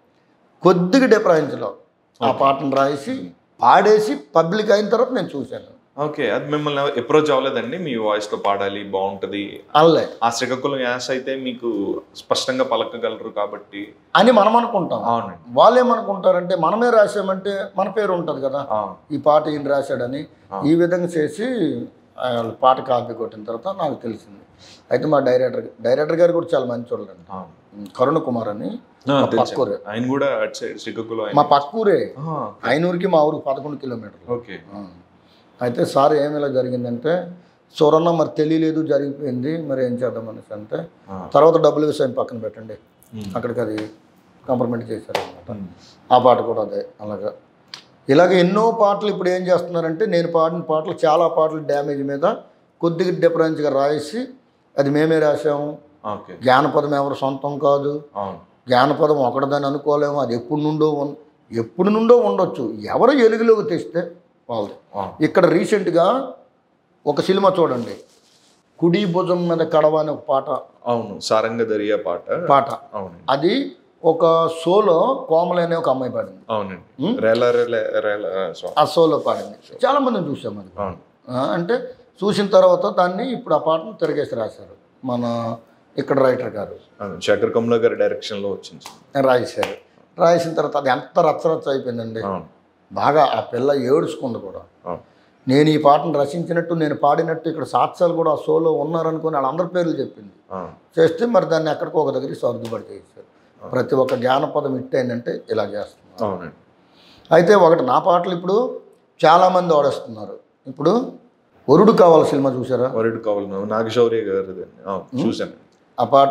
కొద్దిగా డిఫరెన్స్లో ఆ పాటను రాసి పాడేసి పబ్లిక్ అయిన తర్వాత నేను చూశాను ఓకే అది మిమ్మల్ని అప్రోచ్ అవ్వలేదండి మీ వాయిస్ తో పాడాలి బాగుంటది అల్లే ఆ శ్రీకాకుళం యాస అయితే మీకు స్పష్టంగా పలకగలరు కాబట్టి అని మనం అనుకుంటాం అవునండి వాళ్ళు ఏమనుకుంటారంటే మనమే రాసామంటే మన పేరు ఉంటుంది కదా అవును ఈ పాట ఈయన రాశాడని ఆ. ఈ విధంగా చేసి ఆ, వాళ్ళ పాట కాపీ కొట్టిన తర్వాత నాకు తెలిసింది అయితే మా డైరెక్టర్ డైరెక్టర్ గారు కూడా చాలా మంచి చూడండి అవును కరుణ కుమార్ అని ఆ, మా తెలుసు. పక్కూరే ఆయన కూడా అటు సైడ్ శ్రీకాకుళం ఆయన మా పక్కూరే ఆ, ఆయన ఊరికి మా ఊరికి పదకొండు కిలోమీటర్లు ఓకే ఆ. అయితే సార్ ఏమి ఇలా జరిగిందంటే సూరన్న మరి తెలియలేదు జరిగిపోయింది మరి ఏం చేద్దాం అనేసి అంటే ఆ. తర్వాత డబ్బులు విషయం పక్కన పెట్టండి ఉమ్. అక్కడికి అది కాంప్రమైజ్ చేశారు అనమాట ఉమ్. ఆ పాట కూడా అదే అలాగా ఇలాగ ఎన్నో పాటలు ఇప్పుడు ఏం చేస్తున్నారంటే నేను పాడిన పాటలు చాలా పాటలు డ్యామేజ్ మీద కొద్దిగా డిఫరెన్స్గా రాసి అది మేమే రాసాము ఓకే జానపదం ఎవరు సొంతం కాదు అవును జానపదం ఒకటిదని అనుకోలేము అది ఎప్పుడు నుండో ఉన్ ఎప్పుడు నుండో ఉండొచ్చు ఎవరు ఎలుగులోకి తెస్తే వాళ్ళది అవును ఇక్కడ రీసెంట్గా ఒక సినిమా చూడండి కుడి భుజం మీద కడవ అనే ఒక పాట అవును సారంగ దరియా పాట పాట అవునండి అది ఒక షోలో కోమల అనే ఒక అమ్మాయి పాడింది అవునండి ఉమ్. రేల రేల రేల ఆ, సారీ. ఆ షోలో పాడింది చాలా మందిని చూసాం అది అవును ఆ, అంటే చూసిన తర్వాత దాన్ని ఇప్పుడు ఆ పాటను తిరిగేసి రాశారు మన ఇక్కడ రైటర్ గారు అవును శేఖర్ కమల గారి డైరెక్షన్ లో వచ్చింది రాసేశారు రాసిన తర్వాత అది ఎంత రచ్చరచ్చ అయిపోయిందండి అవును బాగా ఆ పిల్ల ఏడుచుకుంది కూడా అవును నేను ఈ పాటను రచించినట్టు నేను పాడినట్టు ఇక్కడ సాక్ష్యాలు కూడా ఆ షోలో ఉన్నారనుకుని వాళ్ళందరి పేర్లు చెప్పింది అవును చేస్తే మరి దాన్ని ఎక్కడికో ఒక దగ్గరికి సర్దుబడి చేశారు ప్రతి ఒక్క జానపదం హిట్ అయిందంటే ఇలా చేస్తున్నారు అవునండి అయితే ఒకటి నా పాటలు ఇప్పుడు చాలామంది ఆడేస్తున్నారు ఇప్పుడు వరుడు కావాలి సినిమా చూసారా వరుడు కావాలి నాగశౌర్య గారిది అవును చూశాను ఆ పాట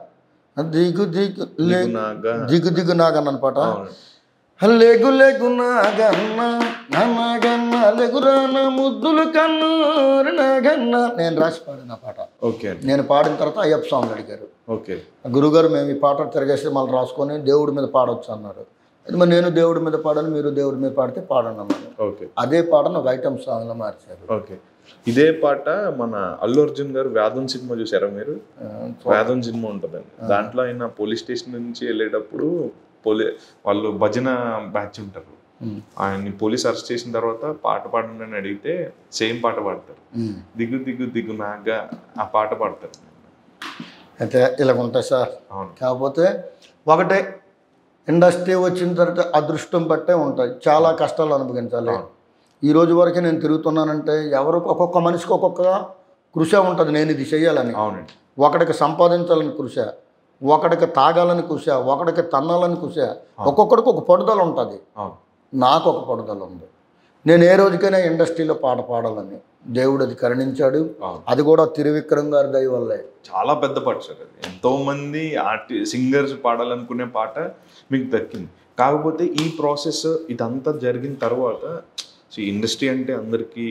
దిగు దిగు లే నీకు నాగా దిగు దిగు నాగన్న పాట అవును లెగు లెగు నాగన్న నాగన్న లెగురాన ముద్దులు కన్ను నాగన్న నేను రాసి పాడిన పాట ఓకే అండి నేను పాడిన తర్వాత అయ్యప్ప స్వామి అడిగారు ఓకే గురుగారు మేము ఈ పాట తిరగేసి మళ్ళీ రాసుకొని దేవుడి మీద పాడొచ్చు అన్నారు అది మరి నేను దేవుడి మీద పాడాను మీరు దేవుడి మీద పాడితే పాడండి అన్నారు ఓకే అదే పాటను ఒక ఐటమ్ సాంగ్లో మార్చారు ఓకే ఇదే పాట మన అల్లు అర్జున్ గారు వేదం సినిమా చూసారా మీరు ఆ, వేదం సినిమా ఉంటుందండి దాంట్లో ఆయన పోలీస్ స్టేషన్ నుంచి వెళ్ళేటప్పుడు పోలీ వాళ్ళు భజన బ్యాచ్ ఉంటారు ఉమ్, ఆయన్ని పోలీస్ అరెస్ట్ చేసిన తర్వాత పాట పాడండి అని అడిగితే సేమ్ పాట పాడతారు ఉమ్. దిగు దిగు దిగు నాగా ఆ పాట పాడతారు అయితే ఇలా ఉంటాయి సార్ అవును కాకపోతే ఒకటే ఇండస్ట్రీ వచ్చిన తర్వాత అదృష్టం బట్టే ఉంటాయి చాలా కష్టాలు అనుభవించాలి ఈ రోజు వరకు నేను తిరుగుతున్నానంటే ఎవరు ఒక్కొక్క మనిషికి ఒక్కొక్క కృషి ఉంటుంది నేను ఇది చేయాలని అవునండి ఒకడికి సంపాదించాలని కృష ఒకడికి తాగాలని కృష ఒకడికి తన్నాలని కృష ఒక్కొక్కడికి ఒక పడుదల ఉంటుంది అవును నాకు ఒక పడుదల ఉంది నేను ఏ రోజుకైనా ఇండస్ట్రీలో పాట పాడాలని దేవుడు అది కరుణించాడు అవును అది కూడా తిరువిక్రమ్ గారి దయ వల్లే చాలా పెద్ద పాట సార్ అది ఎంతో మంది ఆర్టి సింగర్స్ పాడాలనుకునే పాట మీకు దక్కింది కాకపోతే ఈ ప్రాసెస్ ఇదంతా జరిగిన తర్వాత ఇండస్ట్రీ అంటే అందరికీ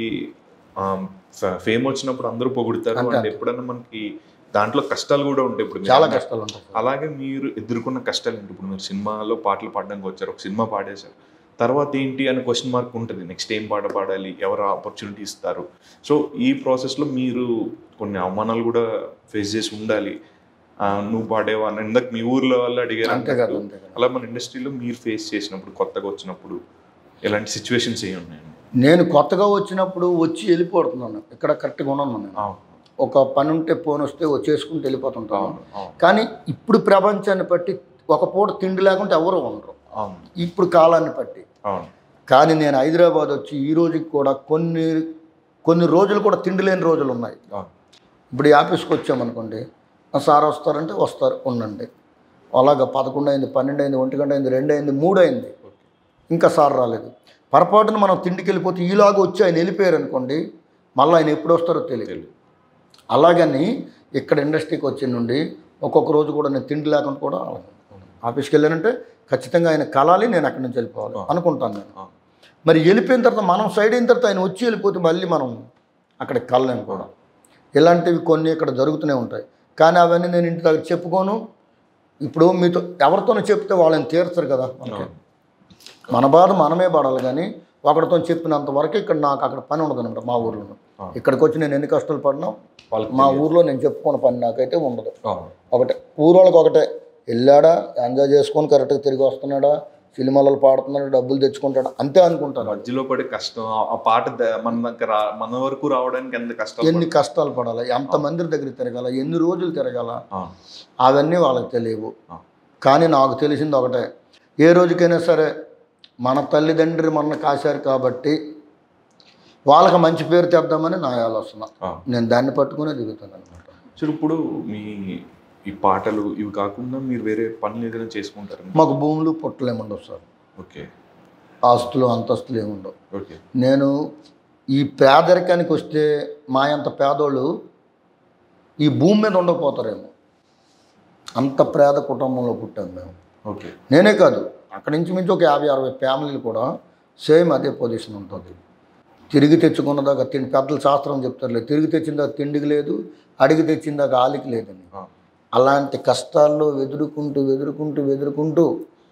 ఫేమ్ వచ్చినప్పుడు అందరూ పొగుడుతారు అంతే, అండ్ ఎప్పుడన్నా మనకి దాంట్లో కష్టాలు కూడా ఉంటాయి ఇప్పుడు మీరు చాలా అన్నారు. కష్టాలు ఉంటాయి సార్. అలాగే మీరు ఎదుర్కొన్న కష్టాలు ఏంటి ఇప్పుడు మీరు సినిమాలో పాటలు పాడడానికి వచ్చారు ఒక సినిమా పాడేశారు తర్వాత ఏంటి అని క్వశ్చన్ మార్క్ ఉంటుంది నెక్స్ట్ ఏం పాట పాడాలి ఎవరు ఆపర్చునిటీ ఇస్తారు సో ఈ ప్రాసెస్లో మీరు కొన్ని అవమానాలు కూడా ఫేస్ చేసి ఉండాలి ఆ, నువ్వు పాడేవా అని ఇందాక మీ ఊర్లో వాళ్ళు అడిగారు అంతే కదా అన్నట్టు. అంతే కదా అలా మన ఇండస్ట్రీలో మీరు ఫేస్ చేసినప్పుడు కొత్తగా వచ్చినప్పుడు ఎలాంటి సిచ్యువేషన్స్ ఏమి ఉన్నాయండి నేను కొత్తగా వచ్చినప్పుడు వచ్చి వెళ్ళిపోతున్నాను ఇక్కడ కరెక్ట్గా ఉన్నాను నేను అవును ఒక పని ఉంటే ఫోన్ వస్తే వచ్చేసుకుంటూ వెళ్ళిపోతుంటాను అవును అవును కానీ ఇప్పుడు ప్రపంచాన్ని బట్టి ఒక పూట తిండి లేకుంటే ఎవరు ఉండరు అవును ఇప్పుడు కాలాన్ని బట్టి అవును కానీ నేను హైదరాబాద్ వచ్చి ఈ రోజుకి కూడా కొన్ని కొన్ని రోజులు కూడా తిండి లేని రోజులు ఉన్నాయి అవును ఇప్పుడు ఈ ఆఫీస్కి వచ్చామనుకోండి ఆ సార్ వస్తారంటే వస్తారు ఉండండి అలాగా పదకొండు అయింది పన్నెండు అయింది ఒంటి గంట అయింది రెండు అయింది మూడు అయింది ఓకే ఇంకా సార్ రాలేదు పొరపాటున మనం తిండికి వెళ్ళిపోతే ఈలాగా వచ్చి ఆయన వెళ్ళిపోయారు అనుకోండి మళ్ళీ ఆయన ఎప్పుడు వస్తారో తెలియదు తెలియదు అలాగని ఇక్కడ ఇండస్ట్రీకి వచ్చి నుండి ఒక్కొక్క రోజు కూడా నేను తిండి లేకుండా కూడా ఆఫీస్కి వెళ్ళానంటే ఖచ్చితంగా ఆయన కలాలి నేను అక్కడి నుంచి వెళ్ళిపోవాలి అనుకుంటాను నేను అవును మరి వెళ్ళిపోయిన తర్వాత మనం సైడ్ అయిన తర్వాత ఆయన వచ్చి వెళ్ళిపోతే మళ్ళీ మనం అక్కడికి కలలేము కూడా ఇలాంటివి కొన్ని ఇక్కడ జరుగుతూనే ఉంటాయి కానీ అవన్నీ నేను ఇంటి దగ్గర చెప్పుకోను ఇప్పుడు మీతో ఎవరితోనో చెప్తే వాళ్ళని తీర్చరు కదా మనకి అవును మన బాధ మనమే పడాలి కానీ ఒకరితో చెప్పినంత వరకు ఇక్కడ నాకు అక్కడ పని ఉండదు అనమాట మా ఊర్లో అవును. ఇక్కడికి వచ్చి నేను ఎన్ని కష్టాలు పడినా వాళ్ళకి మా ఊర్లో నేను చెప్పుకున్న పని నాకైతే ఉండదు అవును ఒకటే ఊరోళ్ళకి ఒకటే వెళ్ళాడా ఎంజాయ్ చేసుకొని కరెక్ట్గా తిరిగి వస్తున్నాడా సినిమాలలో పాడుతున్నాడా డబ్బులు తెచ్చుకుంటాడా అంతే అనుకుంటారు మధ్యలో పడే కష్టం ఆ- ఆ పాట ద- మన దగ్గర రా- మన వరకు రావడానికి ఎంత కష్టం ఎన్ని కష్టాలు పడాలి ఎంత మంది దగ్గర తిరగాల ఎన్ని రోజులు తిరగాల అవును అవన్నీ వాళ్ళకి తెలియవు ఆ. కానీ నాకు తెలిసింది ఒకటే ఏ రోజుకైనా సరే మన తల్లిదండ్రి మన కాశారు కాబట్టి వాళ్ళకి మంచి పేరు తెద్దామని నా ఆలోచన అవును నేను దాన్ని పట్టుకునే దిగుతాను అనమాట సో ఇప్పుడు మీ ఈ పాటలు ఇవి కాకుండా మీరు వేరే పనులు ఏదైనా చేసుకుంటారు మాకు భూములు పొట్టలు ఏముండవు సార్ ఓకే ఆస్తులు అంతస్తులు ఏముండవు ఓకే నేను ఈ పేదరికానికి వస్తే మా అంత పేదోళ్ళు ఈ భూమి మీద ఉండకపోతారేమో అంత పేద కుటుంబంలో పుట్టాం మేము ఓకే నేనే కాదు అక్కడి నుంచి మించి ఒక యాభై అరవై ఫ్యామిలీలు కూడా సేమ్ అదే పొజిషన్ ఉంటుంది తిరిగి తెచ్చుకున్నదాకా తిండి పెద్దలు శాస్త్రం చెప్తారులే తిరిగి తెచ్చిందాక తిండికి లేదు అడిగి తెచ్చిందాక ఆలికి లేదని ఆ, అలాంటి కష్టాల్లో వెదురుకుంటూ వెదురుకుంటూ వెదురుకుంటూ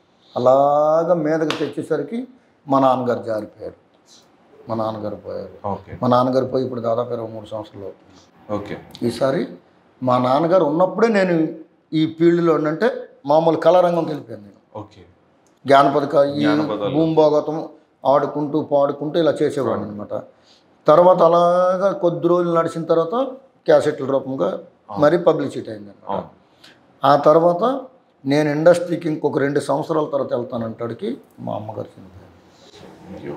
అలాగ మీదకి తెచ్చేసరికి మా నాన్నగారు జారిపోయారు మా నాన్నగారు పోయారు ఓకే మా నాన్నగారు పోయి ఇప్పుడు దాదాపు ఇరవై మూడు సంవత్సరాలు అవుతుంది ఓకే ఈసారి మా నాన్నగారు ఉన్నప్పుడే నేను ఈ ఫీల్డ్లో అంటే మామూలు కళారంగంకి వెళ్ళిపోయాను నేను ఓకే జానపద ఈ జానపదాలు. భూమిభాగవతం ఆడుకుంటూ పాడుకుంటూ ఇలా చేసేవాడిని అనమాట తర్వాత అలాగా కొద్ది రోజులు నడిచిన తర్వాత క్యాసెట్ల రూపంగా మరీ పబ్లిసిటీ అయింది అవును ఆ తర్వాత నేను ఇండస్ట్రీకి ఇంకొక రెండు సంవత్సరాల తర్వాత వెళ్తానంటాడికి మా అమ్మగారు చనిపోయారు అయ్యో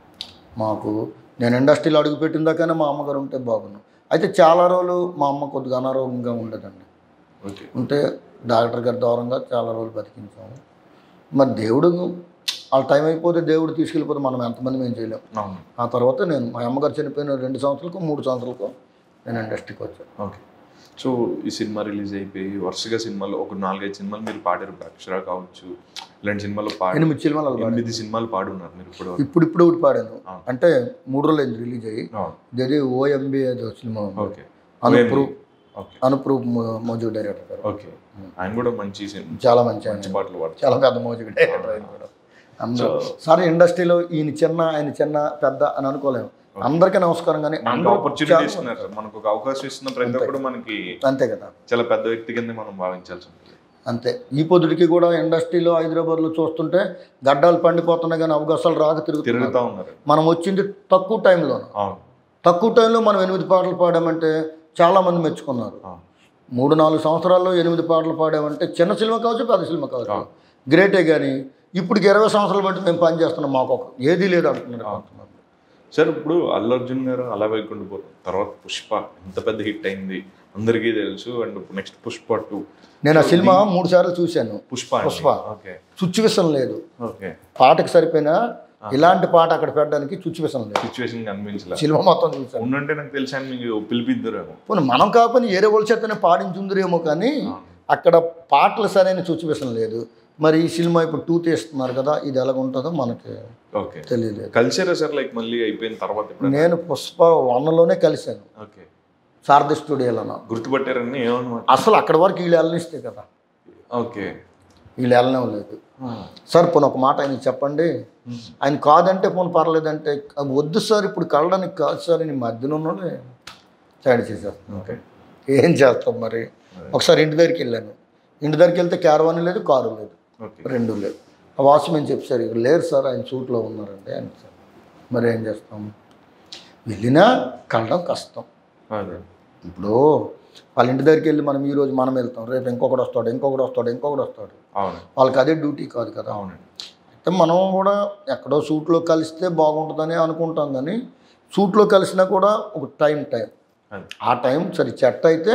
మాకు నేను ఇండస్ట్రీలో అడుగుపెట్టిన దాకానే మా అమ్మగారు ఉంటే బాగున్నాను అయితే చాలా రోజులు మా అమ్మ కొద్దిగా అనారోగ్యంగా ఉండేదండి ఓకే ఉంటే డాక్టర్ గారి దూరంగా చాలా రోజులు బతికించాము మరి దేవుడు వాళ్ళ టైం అయిపోతే దేవుడు తీసుకెళ్ళిపోతే మనం ఎంతమంది మేము చేయలేం అవును ఆ తర్వాత నేను మా అమ్మగారు చనిపోయిన రెండు సంవత్సరాలకు మూడు సంవత్సరాలకు నేను ఇండస్ట్రీకి వచ్చాను ఓకే సో ఈ సినిమా రిలీజ్ అయిపోయి వరుసగా సినిమాలు ఒక నాలుగైదు సినిమాలు మీరు పాడారు అక్షర కావచ్చు ఇలాంటి సినిమాలు పాడి ఎనిమిది సినిమాలు పాడాను ఎనిమిది సినిమాలు పాడున్నారు మీరు ఇప్పుడు ఇప్పుడు ఇప్పుడు ఒకటి పాడాను ఆ. అంటే మూడు రోజులు అయింది రిలీజ్ అయ్యి ఇది ఓఎంబి ఏదో సినిమా ఉంది. ఓకే అనుప్రూవ్ ఓకే అనుప్రూవ్ మోజు డైరెక్టర్ గారు ఓకే ఆయన కూడా మంచి సినిమా చాలా మంచి ఆయన మంచి పాటలు పాడతారు చాలా పెద్ద మోజు డైరెక్టర్ ఆయన కూడా అందరూ సరే ఇండస్ట్రీలో ఈయన చిన్న ఆయన చిన్న పెద్ద అని అనుకోలేము అందరికీ నమస్కారం కానీ మనకు అందరూ ఆపర్చునిటీ చాలా- ఇస్తున్నారు మనకు ఒక అవకాశం ఇస్తున్న ప్రతి ఒక్కరు మనకి అంతే కదా చాలా పెద్ద వ్యక్తి కింద మనం భావించాల్సి ఉంటుంది అంతే ఈ పొద్దుడికి కూడా ఇండస్ట్రీలో హైదరాబాద్లో చూస్తుంటే గడ్డాలు పండిపోతున్నాయి కానీ అవకాశాలు రాక తిరుగుతున్నారు తిరుగుతూ ఉన్నారు మనం వచ్చింది తక్కువ టైంలో అవును తక్కువ టైంలో మనం ఎనిమిది పాటలు పాడామంటే చాలామంది మెచ్చుకున్నారు అవును మూడు నాలుగు సంవత్సరాల్లో ఎనిమిది పాటలు పాడామంటే చిన్న సినిమా కావచ్చు పెద్ద సినిమా కావచ్చు గ్రేటే కానీ ఇప్పటికి ఇరవై సంవత్సరాలు బట్టి మేము పని చేస్తున్నాం మాకు ఒక ఏదీ లేదు అంటున్నారు కొంతమంది. సార్ ఇప్పుడు అల్లు అర్జున్ గారు అలా వైకుంఠపురం తర్వాత పుష్ప ఎంత పెద్ద హిట్ అయింది అందరికీ తెలుసు అండ్ నెక్స్ట్ పుష్ప టూ నేను ఆ సినిమా మూడు సార్లు చూశాను పుష్ప పుష్ప. ఓకే చుచ్చువిసం లేదు ఓకే పాటకు సరిపోయినా ఇలాంటి పాట అక్కడ పెట్టడానికి చుచ్చువిసం లేదు సిచ్యువేషన్ కనిపించలే సినిమా మొత్తం చూశాను ఉండంటే నాకు తెలిసి ఆయన మీకు పిలిపిద్దరేమో పోనీ మనం కాకపోయినా ఏరే వాళ్ళ చేతనే పాడించుందిరేమో కానీ అక్కడ పాటలు సరైన చుచ్చువిసం లేదు మరి ఈ సినిమా ఇప్పుడు టూ తీస్తున్నారు కదా ఇది ఎలాగ ఉంటుందో మనకి ఓకే తెలియలేదు కలిసారా సార్ లైక్ మళ్ళీ అయిపోయిన తర్వాత ఇప్పుడు నేను పుష్ప వన్లోనే కలిశాను ఓకే శారద స్టూడియోలో గుర్తుపట్టారని ఏమన్నమాట అసలు అక్కడి వరకు వీళ్ళు వెళ్ళనిస్తే కదా ఓకే వీళ్ళు వెళ్ళనే లేదు సార్ పోనీ ఒక మాట ఆయనకి చెప్పండి ఆయన కాదంటే పోనీ పర్లేదంటే "అది వద్దు సార్ ఇప్పుడు కళ్ళడానికి కాదు సార్ నేను మధ్యలో ఉన్నోళ్ళే సైడ్ చేసేస్తాను ఓకే ఏం చేస్తాం మరి ఒకసారి ఇంటి దగ్గరికి వెళ్ళాను ఇంటి దగ్గరికి వెళ్తే క్యారవాన్ లేదు కారు లేదు ఓకే రెండు లేదు ఆ వాచ్మెన్ చెప్పారు ఇక్కడ లేరు సార్ ఆయన సూట్లో ఉన్నారంటే ఆయన సార్ మరి ఏం చేస్తాం వెళ్ళినా కళ్ళడం కష్టం అదే ఇప్పుడు వాళ్ళ ఇంటి దగ్గరికి వెళ్ళి మనం ఈరోజు మనం వెళ్తాం రేపు ఇంకొకటి వస్తాడు ఇంకొకటి వస్తాడు ఇంకొకటి వస్తాడు అవును వాళ్ళకి అదే డ్యూటీ కాదు కదా అవునండి అయితే మనం కూడా ఎక్కడో సూట్లో కలిస్తే బాగుంటుందని అనుకుంటాం కానీ సూట్లో కలిసినా కూడా ఒక టైం టైం అదే ఆ టైం సరి చెట్ట అయితే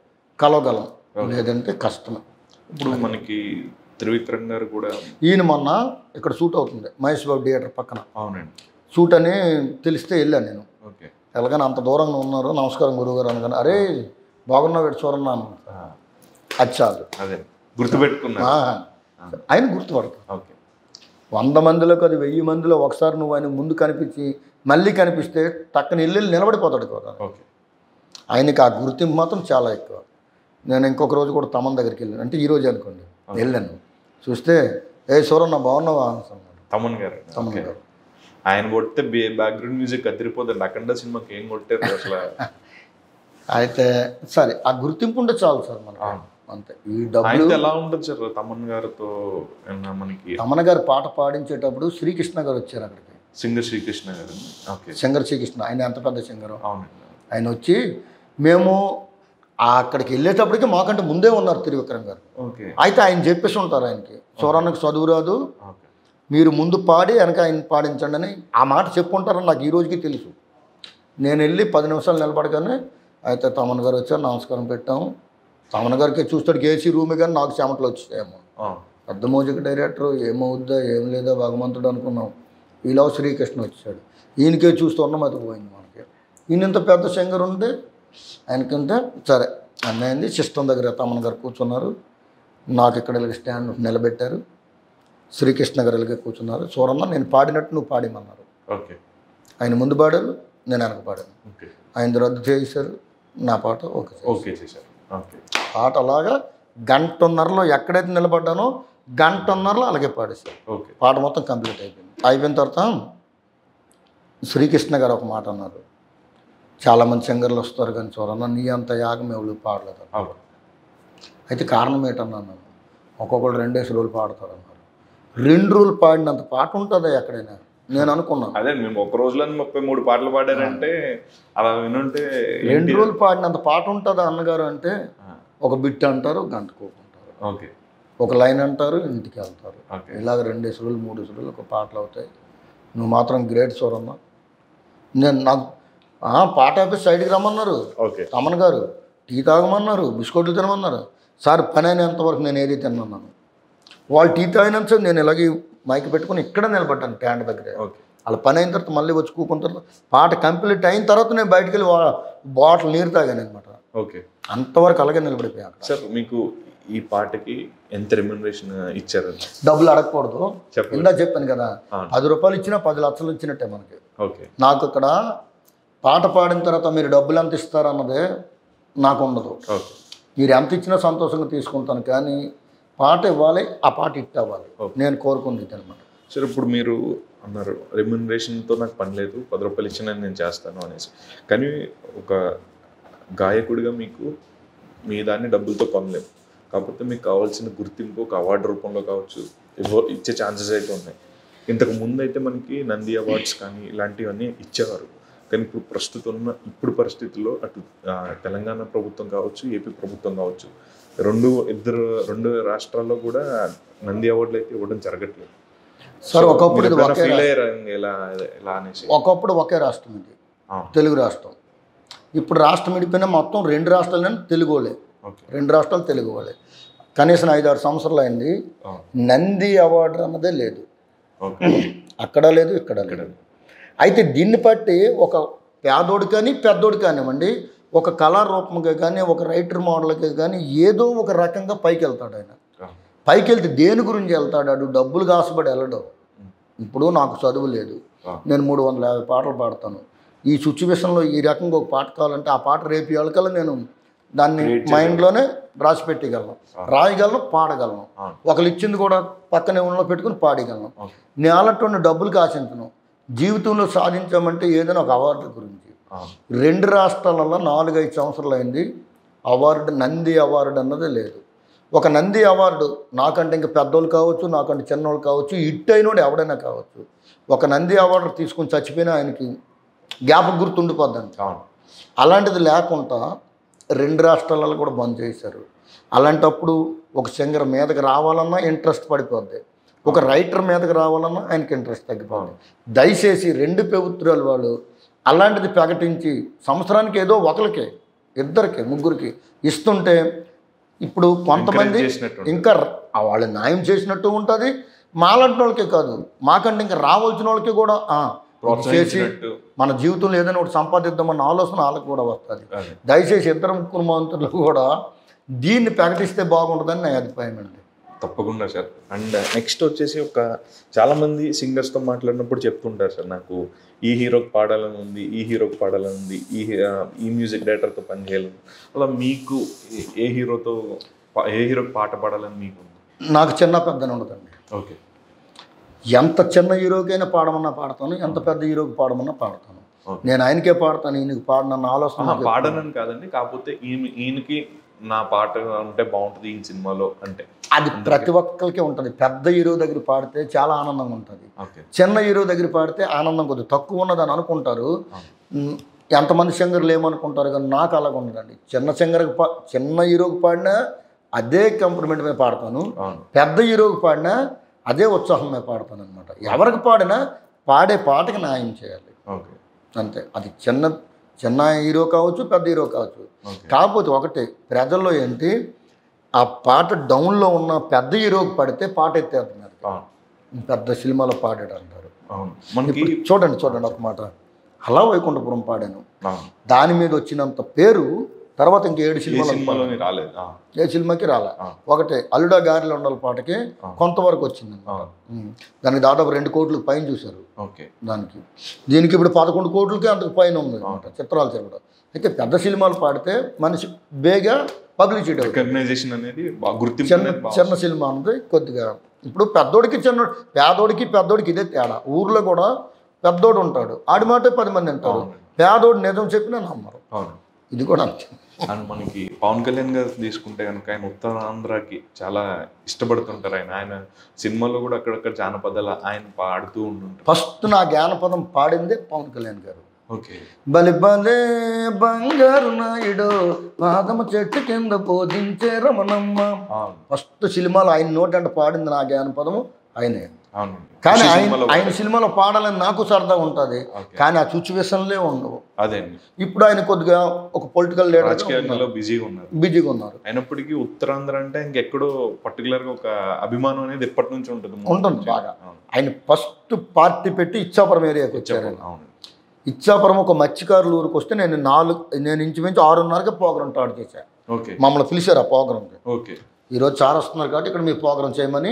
కలవగలం లేదంటే కష్టం ఇప్పుడు మనకి త్రివిక్రమ్ గారు కూడా ఈయన మొన్న ఇక్కడ షూట్ అవుతుంది మహేష్ బాబు థియేటర్ పక్కన అవునండి షూట్ అని తెలిస్తే వెళ్ళాను నేను ఓకే ఎలాగని అంత దూరంగా ఉన్నారు నమస్కారం గురువుగారు అనగానే అరే బాగున్నావు పెట్టి చూడన్నాను అది చాలు అదే గుర్తుపెట్టుకున్నారు ఆ, ఆయన గుర్తుపడతారు ఓకే వంద మందిలో అది వెయ్యి మందిలో ఒకసారి నువ్వు ఆయన ముందు కనిపించి మళ్ళీ కనిపిస్తే టక్కన ఇల్లు నిలబడిపోతాడు కదా ఓకే ఆయనకి ఆ గుర్తింపు మాత్రం చాలా ఎక్కువ నేను ఇంకొక రోజు కూడా తమన్ దగ్గరికి వెళ్ళాను అంటే ఈ రోజు అనుకోండి వెళ్ళాను చూస్తే ఏ సూరన్న బాగున్నావా అన్నాడు తమన్ గారు తమన్ ఓకే గారు ఆయన కొడితే బ్యాక్గ్రౌండ్ మ్యూజిక్ అదిరిపోతుంది అఖండ సినిమాకి ఏం కొట్టారు అసలు అయితే సరే ఆ గుర్తింపు ఉంటే చాలు సార్ మనకి అవును. అంతే ఈ డబ్బులు ఆయనతో ఎలా ఉంటుంది సార్ తమన్ గారితో ఏమన్నా మనకి తమన్ గారు పాట పాడించేటప్పుడు శ్రీకృష్ణ గారు వచ్చారు అక్కడికి సింగర్ శ్రీకృష్ణ గారు ఓకే సింగర్ శ్రీకృష్ణ ఆయన ఎంత పెద్ద సింగరు అవునండి ఆయన వచ్చి మేము ఆ అక్కడికి వెళ్ళేటప్పటికి మాకంటే ముందే ఉన్నారు త్రివిక్రమ్ గారు ఓకే అయితే ఆయన చెప్పేసి ఉంటారు ఆయనకి సూరానికి చదువు రాదు ఓకే మీరు ముందు పాడి వెనక ఆయన పాడించండి అని ఆ మాట చెప్పుంటారని నాకు ఈ రోజుకి తెలుసు నేను వెళ్ళి పది నిమిషాలు నిలబడగానే అయితే తమన్ గారు వచ్చారు నమస్కారం పెట్టాము తమన్ గారికి చూస్తాడు ఏసీ రూమే కానీ నాకు చెమటలు వచ్చాయేమో ఆ, పెద్ద మ్యూజిక్ డైరెక్టర్ ఏమవుద్దా ఏం లేదా భగవంతుడు అనుకున్నాం ఈలో శ్రీకృష్ణ వచ్చాడు ఈయనకే చూస్తూ ఉన్న మతి పోయింది మనకి ఈయన ఇంత పెద్ద సింగర్ ఉంటే ఆయనకంటే సరే అన్నయ్యింది సిస్టమ్ దగ్గర తమన్ గారు కూర్చున్నారు నాకు ఇక్కడ ఇలాగ స్టాండ్ నిలబెట్టారు శ్రీకృష్ణ గారు ఇలాగే కూర్చున్నారు చూడన్న నేను పాడినట్టు నువ్వు పాడిమన్నారు ఓకే ఆయన ముందు పాడారు నేను వెనక పాడాను ఓకే ఆయన రద్దు చేశారు నా పాట ఓకే చేశారు. ఓకే చేశారు ఓకే పాట అలాగా గంటన్నరలో ఎక్కడైతే నిలబడ్డానో గంటన్నరలో అలాగే పాడేశారు ఓకే పాట మొత్తం కంప్లీట్ అయిపోయింది అయిపోయిన తర్వాత శ్రీకృష్ణ గారు ఒక మాట అన్నారు చాలామంది సింగర్లు వస్తారు కానీ చూడన్న నీ అంత యాగం ఎవరు పాడలేదు అవును అయితే కారణం ఏంటన్నాను నేను ఒక్కొక్కరు రెండేసి రోజులు పాడతారు అన్నారు రెండు రోజులు పాడినంత పాట ఉంటుందా ఎక్కడైనా నేను అనుకున్నాను అదే మేము ఒక రోజులో ముప్పై మూడు పాటలు పాడారంటే అలా వినుంటే రెండు ఏంటి? రోజులు పాడినంత పాట ఉంటుందా అన్నగారు అంటే ఆ, ఒక బిట్ అంటారు గంట కూకుంటారు ఓకే ఒక లైన్ అంటారు ఇంటికి వెళ్తారు ఓకే ఇలాగ రెండేసి రోజులు మూడు రోజులు ఒక పాటలు అవుతాయి నువ్వు మాత్రం గ్రేట్ చూరమ్మా నేను నాకు ఆ, పాట ఆపేసి సైడ్కి రమ్మన్నారు ఓకే తమన్ గారు టీ తాగమన్నారు బిస్కెట్లు తినమన్నారు సార్ పని అయినంతవరకు నేను ఏది తిన్నాను వాళ్ళు టీ తాగినంత సేపు నేను ఇలాగే మైక్ పెట్టుకుని ఇక్కడ నిలబడ్డాను ట్యాండ్ దగ్గర ఓకే వాళ్ళ పని అయిన తర్వాత మళ్ళీ వచ్చి కూకున్న తర్వాత పాట కంప్లీట్ అయిన తర్వాత నేను బయటికి వెళ్ళి వా- బాటిల్ నీరు తాగాను అనమాట ఓకే అంతవరకు అలాగే నిలబడిపోయాను అక్కడ సార్ మీకు ఈ పాటకి ఎంత రెమ్యునరేషన్ ఇచ్చారు డబ్బులు అడగకూడదు చెప్పండి ఇందా చెప్పాను కదా అవును. పది రూపాయలు ఇచ్చినా పది లక్షలు ఇచ్చినట్టే మనకి ఓకే నాకు ఇక్కడ పాట పాడిన తర్వాత మీరు డబ్బులు ఎంత ఇస్తారన్నదే నాకు ఉండదు ఓకే మీరు ఎంత ఇచ్చినా సంతోషంగా తీసుకుంటాను కానీ పాట ఇవ్వాలి ఆ పాట ఇట్ అవ్వాలి Okay. నేను కోరుకుంది అనమాట సార్ ఇప్పుడు మీరు అన్నారు రెమ్యునరేషన్తో నాకు పని లేదు పది రూపాయలు ఇచ్చిన నేను చేస్తాను అనేసి కానీ ఒక గాయకుడిగా మీకు మీ దాన్ని డబ్బులతో కొనలేము కాకపోతే మీకు కావాల్సిన గుర్తింపు ఒక అవార్డు రూపంలో కావచ్చు ఇవ్వ ఇచ్చే ఛాన్సెస్ అయితే ఉన్నాయి ఇంతకు ముందు అయితే మనకి నంది అవార్డ్స్ కానీ ఇలాంటివన్నీ ఇచ్చేవారు కానీ ఇప్పుడు ప్రస్తుతం ఉన్న ఇప్పుడు పరిస్థితుల్లో అటు ఆ, తెలంగాణ ప్రభుత్వం కావచ్చు ఏపీ ప్రభుత్వం కావచ్చు రెండు ఇద్దరు రెండు రాష్ట్రాల్లో కూడా నంది అవార్డులు అయితే ఇవ్వడం జరగట్లేదు సార్ ఒకప్పుడు ఇది ఒకే ఫీల్ రా- అయ్యారా ఇలా ఇలా అనేసి ఒకప్పుడు ఒకే రాష్ట్రం ఇది ఆ, తెలుగు రాష్ట్రం ఇప్పుడు రాష్ట్రం విడిపోయినా మొత్తం రెండు రాష్ట్రాలు తెలుగు వాళ్ళే ఓకే రెండు రాష్ట్రాలు తెలుగు వాళ్ళే కనీసం ఐదు ఆరు సంవత్సరాలు అయింది ఆ, నంది అవార్డు అన్నదే లేదు ఓకే అక్కడ లేదు ఇక్కడ లేదు అయితే దీన్ని బట్టి ఒక పేదోడు కానీ పెద్దోడు కానివ్వండి ఒక కళారూపంగా కానీ ఒక రైటర్ మోడల్గా కానీ ఏదో ఒక రకంగా పైకి వెళ్తాడు ఆయన ఆ, పైకి వెళ్తే దేని గురించి వెళ్తాడు అడు డబ్బులు కాసుబడి వెళ్ళడు ఇప్పుడు నాకు చదువు లేదు ఆ. నేను మూడు వందల యాభై పాటలు పాడతాను ఈ సిచ్యువేషన్లో ఈ రకంగా ఒక పాట కావాలంటే ఆ పాట రేపు వాళ్ళకల్లా నేను దాన్ని Create చేయగలను. మైండ్లోనే రాసి పెట్టగలను రాయగలను పాడగలను ఆ. ఒకళ్ళు ఇచ్చింది కూడా పక్కనే ఉన్నలో పెట్టుకుని పాడగలను ఓకే నేను అలాంటి డబ్బులు ఆశించను జీవితంలో సాధించామంటే ఏదైనా ఒక అవార్డు గురించి ఆ, రెండు రాష్ట్రాలలో నాలుగైదు సంవత్సరాలు అయింది అవార్డు నంది అవార్డు అన్నది లేదు ఒక నంది అవార్డు నాకంటే ఇంకా పెద్దోళ్ళు కావచ్చు నాకంటే చిన్నోళ్ళు కావచ్చు ఇట్ అయినోడు ఎవడైనా కావచ్చు ఒక నంది అవార్డు తీసుకుని చచ్చిపోయినా ఆయనకి జ్ఞాపక గుర్తు ఉండిపోద్దంట అవును అలాంటిది లేకుండా రెండు రాష్ట్రాలలో కూడా బంద్ చేశారు అలాంటప్పుడు ఒక సింగర్ మీదకి రావాలన్నా ఇంట్రెస్ట్ పడిపోద్ది ఒక రైటర్ మీదకి రావాలన్నా ఆయనకి ఇంట్రెస్ట్ తగ్గిపోద్ది దయచేసి రెండు ప్రభుత్వాలు వాళ్ళు అలాంటిది ప్రకటించి సంవత్సరానికి ఏదో ఒకరికి ఇద్దరికి ముగ్గురికి ఇస్తుంటే ఇప్పుడు కొంతమంది Encourage చేసినట్టు ఉంటుంది. ఇంకా ర- వాళ్ళు న్యాయం చేసినట్టు ఉంటుంది మాలాంటి వాళ్ళకే కాదు మాకంటే ఇంకా రావాల్సిన వాళ్ళకి కూడా ఆ, ఇది చేసి ప్రోత్సహించినట్టు మన జీవితంలో ఏదైనా ఒకటి సంపాదిద్దామన్న ఆలోచన వాళ్ళకి కూడా వస్తుంది అదే దయచేసి ఇద్దరు ముగ్గురు మంత్రులు కూడా దీన్ని ప్రకటిస్తే బాగుంటుందని నా అభిప్రాయం అండి తప్పకుండా సార్ అండ్ నెక్స్ట్ వచ్చేసి ఒక చాలా మంది సింగర్స్ తో మాట్లాడినప్పుడు చెప్తుంటారు సార్ నాకు ఈ హీరోకి పాడాలని ఉంది ఈ హీరోకి పాడాలని ఉంది ఈ హీ- ఆ, ఈ మ్యూజిక్ డైరెక్టర్తో పని చేయాలని అలా మీకు ఏ- ఏ హీరోతో పా- ఏ హీరోకి పాట పాడాలని మీకు ఉంది నాకు చిన్న పెద్దని ఉండదండి ఓకే ఎంత చిన్న హీరోకైనా పాడమన్నా పాడతాను ఎంత పెద్ద హీరోకి పాడమన్నా పాడతాను Okay. నేను ఆయనకే పాడతాను ఈయనకి పాడనన్న ఆలోచన నాకు ఎప్పుడు- పాడనని కాదండి కాకపోతే ఈయన ఈయనకి నా పాట ఉంటే బాగుంటుంది ఈ సినిమాలో అంటే అది ప్రతి ఒక్కరికి ఉంటుంది పెద్ద హీరో దగ్గర పాడితే చాలా ఆనందంగా ఉంటుంది ఓకే చిన్న హీరో దగ్గర పాడితే ఆనందం కొద్దిగా తక్కువ ఉన్నదని అనుకుంటారు ఉమ్, ఎంతమంది సింగర్లు ఏమనుకుంటారు కానీ నాకు అలాగ ఉండదండి చిన్న సింగర్కి పా చిన్న హీరోకి పాడినా అదే కంప్లిమెంట్ మీద పాడతాను అవును పెద్ద హీరోకి పాడినా అదే ఉత్సాహం మీద పాడతాను అనమాట ఎవరికి పాడినా పాడే పాటకి న్యాయం చేయాలి ఓకే అంతే అది చిన్న చిన్న హీరో కావచ్చు పెద్ద హీరో కావచ్చు ఓకే కాకపోతే ఒకటే ప్రజల్లో ఏంటి ఆ పాట డౌన్లో ఉన్న పెద్ద హీరోకి పడితే పాట ఎత్తేస్తున్నారు అవును పెద్ద సినిమాలో పాడాడు అంటారు అవును మనకి ఇప్పుడు చూడండి చూడండి ఒక మాట అలా వైకుంఠపురం పాడాను అవును. దాని మీద వచ్చినంత పేరు తర్వాత ఇంక ఏడు ఏ సినిమాలు సినిమాలోని రాలేదు ఆ, ఏ సినిమాకి రాలే ఆ. ఒకటే అల్లుడా గారిలో ఉండాలి పాటకి ఆ. కొంతవరకు వచ్చింది అవును. ఉమ్. దానికి దాదాపు రెండు కోట్లు పైన చూశారు ఓకే దానికి దీనికి ఇప్పుడు పదకొండు కోట్లకి అంతకు పైన ఉంది అనమాట చిత్రాలు తిరగడం అయితే పెద్ద సినిమాలు పాడితే మనిషి బేగా పబ్లిసిటీ అవుతుంది రికగ్నైజేషన్ అనేది బాగా గుర్తింపు చిన్న అనేది బాగా చిన్న సినిమా ఉంది కొద్దిగా ఇప్పుడు పెద్దోడికి చిన్న పేదోడికి పెద్దోడికి ఇదే తేడా ఊర్లో కూడా పెద్దోడు ఉంటాడు ఆడి మాటే పది మంది వింటారు అవును. పేదోడు నిజం చెప్పినా నమ్మరు అవును ఇది కూడా అంతే అండ్ మనకి పవన్ కళ్యాణ్ గారు తీసుకుంటే కనుక ఆయన ఉత్తరాంధ్రకి చాలా ఇష్టపడుతుంటారు ఆయన ఆయన సినిమాలో కూడా అక్కడక్కడ జానపదాలు ఆయన పాడుతూ ఉంటుంటారు ఫస్ట్ నా జ్ఞానపదం పాడిందే పవన్ కళ్యాణ్ గారు ఓకే బలి బలే బంగారు నాయుడు పాదమ చెట్టు కింద బోధించే రమణమ్మ అవును ఫస్ట్ సినిమాలో ఆయన నోటంట పాడింది నా జ్ఞానపదము ఆయనే అవును కానీ ఖుషి ఆయన సినిమాలో ఆయన సినిమాలో పాడాలని నాకు సరదా ఉంటుంది ఓకే. కానీ ఆ సిచ్యువేషన్లే ఉండవు అదే అండి ఇప్పుడు ఆయన కొద్దిగా ఒక పొలిటికల్ లీడర్ రాజకీయాల్లో బిజీగా ఉన్నారు బిజీగా ఉన్నారు అయినప్పటికీ ఉత్తరాంధ్ర అంటే ఇంకెక్కడో పర్టికులర్ గా ఒక అభిమానం అనేది ఎప్పటి నుంచి ఉంటుంది ముందు ఉంటుంది నుంచి. బాగా. అవును. ఆయన ఫస్ట్ పార్టీ పెట్టి ఇచ్చాపురం ఏరియాకి వచ్చారు ఆయన. అవును ఇచ్చాపురం ఒక మత్స్యకారుల ఊరికి వస్తే నేను నాలుగు నేను ఇంచుమించు ఆరున్నరకి ప్రోగ్రాం స్టార్ట్ చేశాను ఓకే మమ్మల్ని పిలిచారు ఆ ప్రోగ్రాంకి ఓకే ఈరోజు చార్ వస్తున్నారు కాబట్టి ఇక్కడ మీ ప్రోగ్రాం చేయమని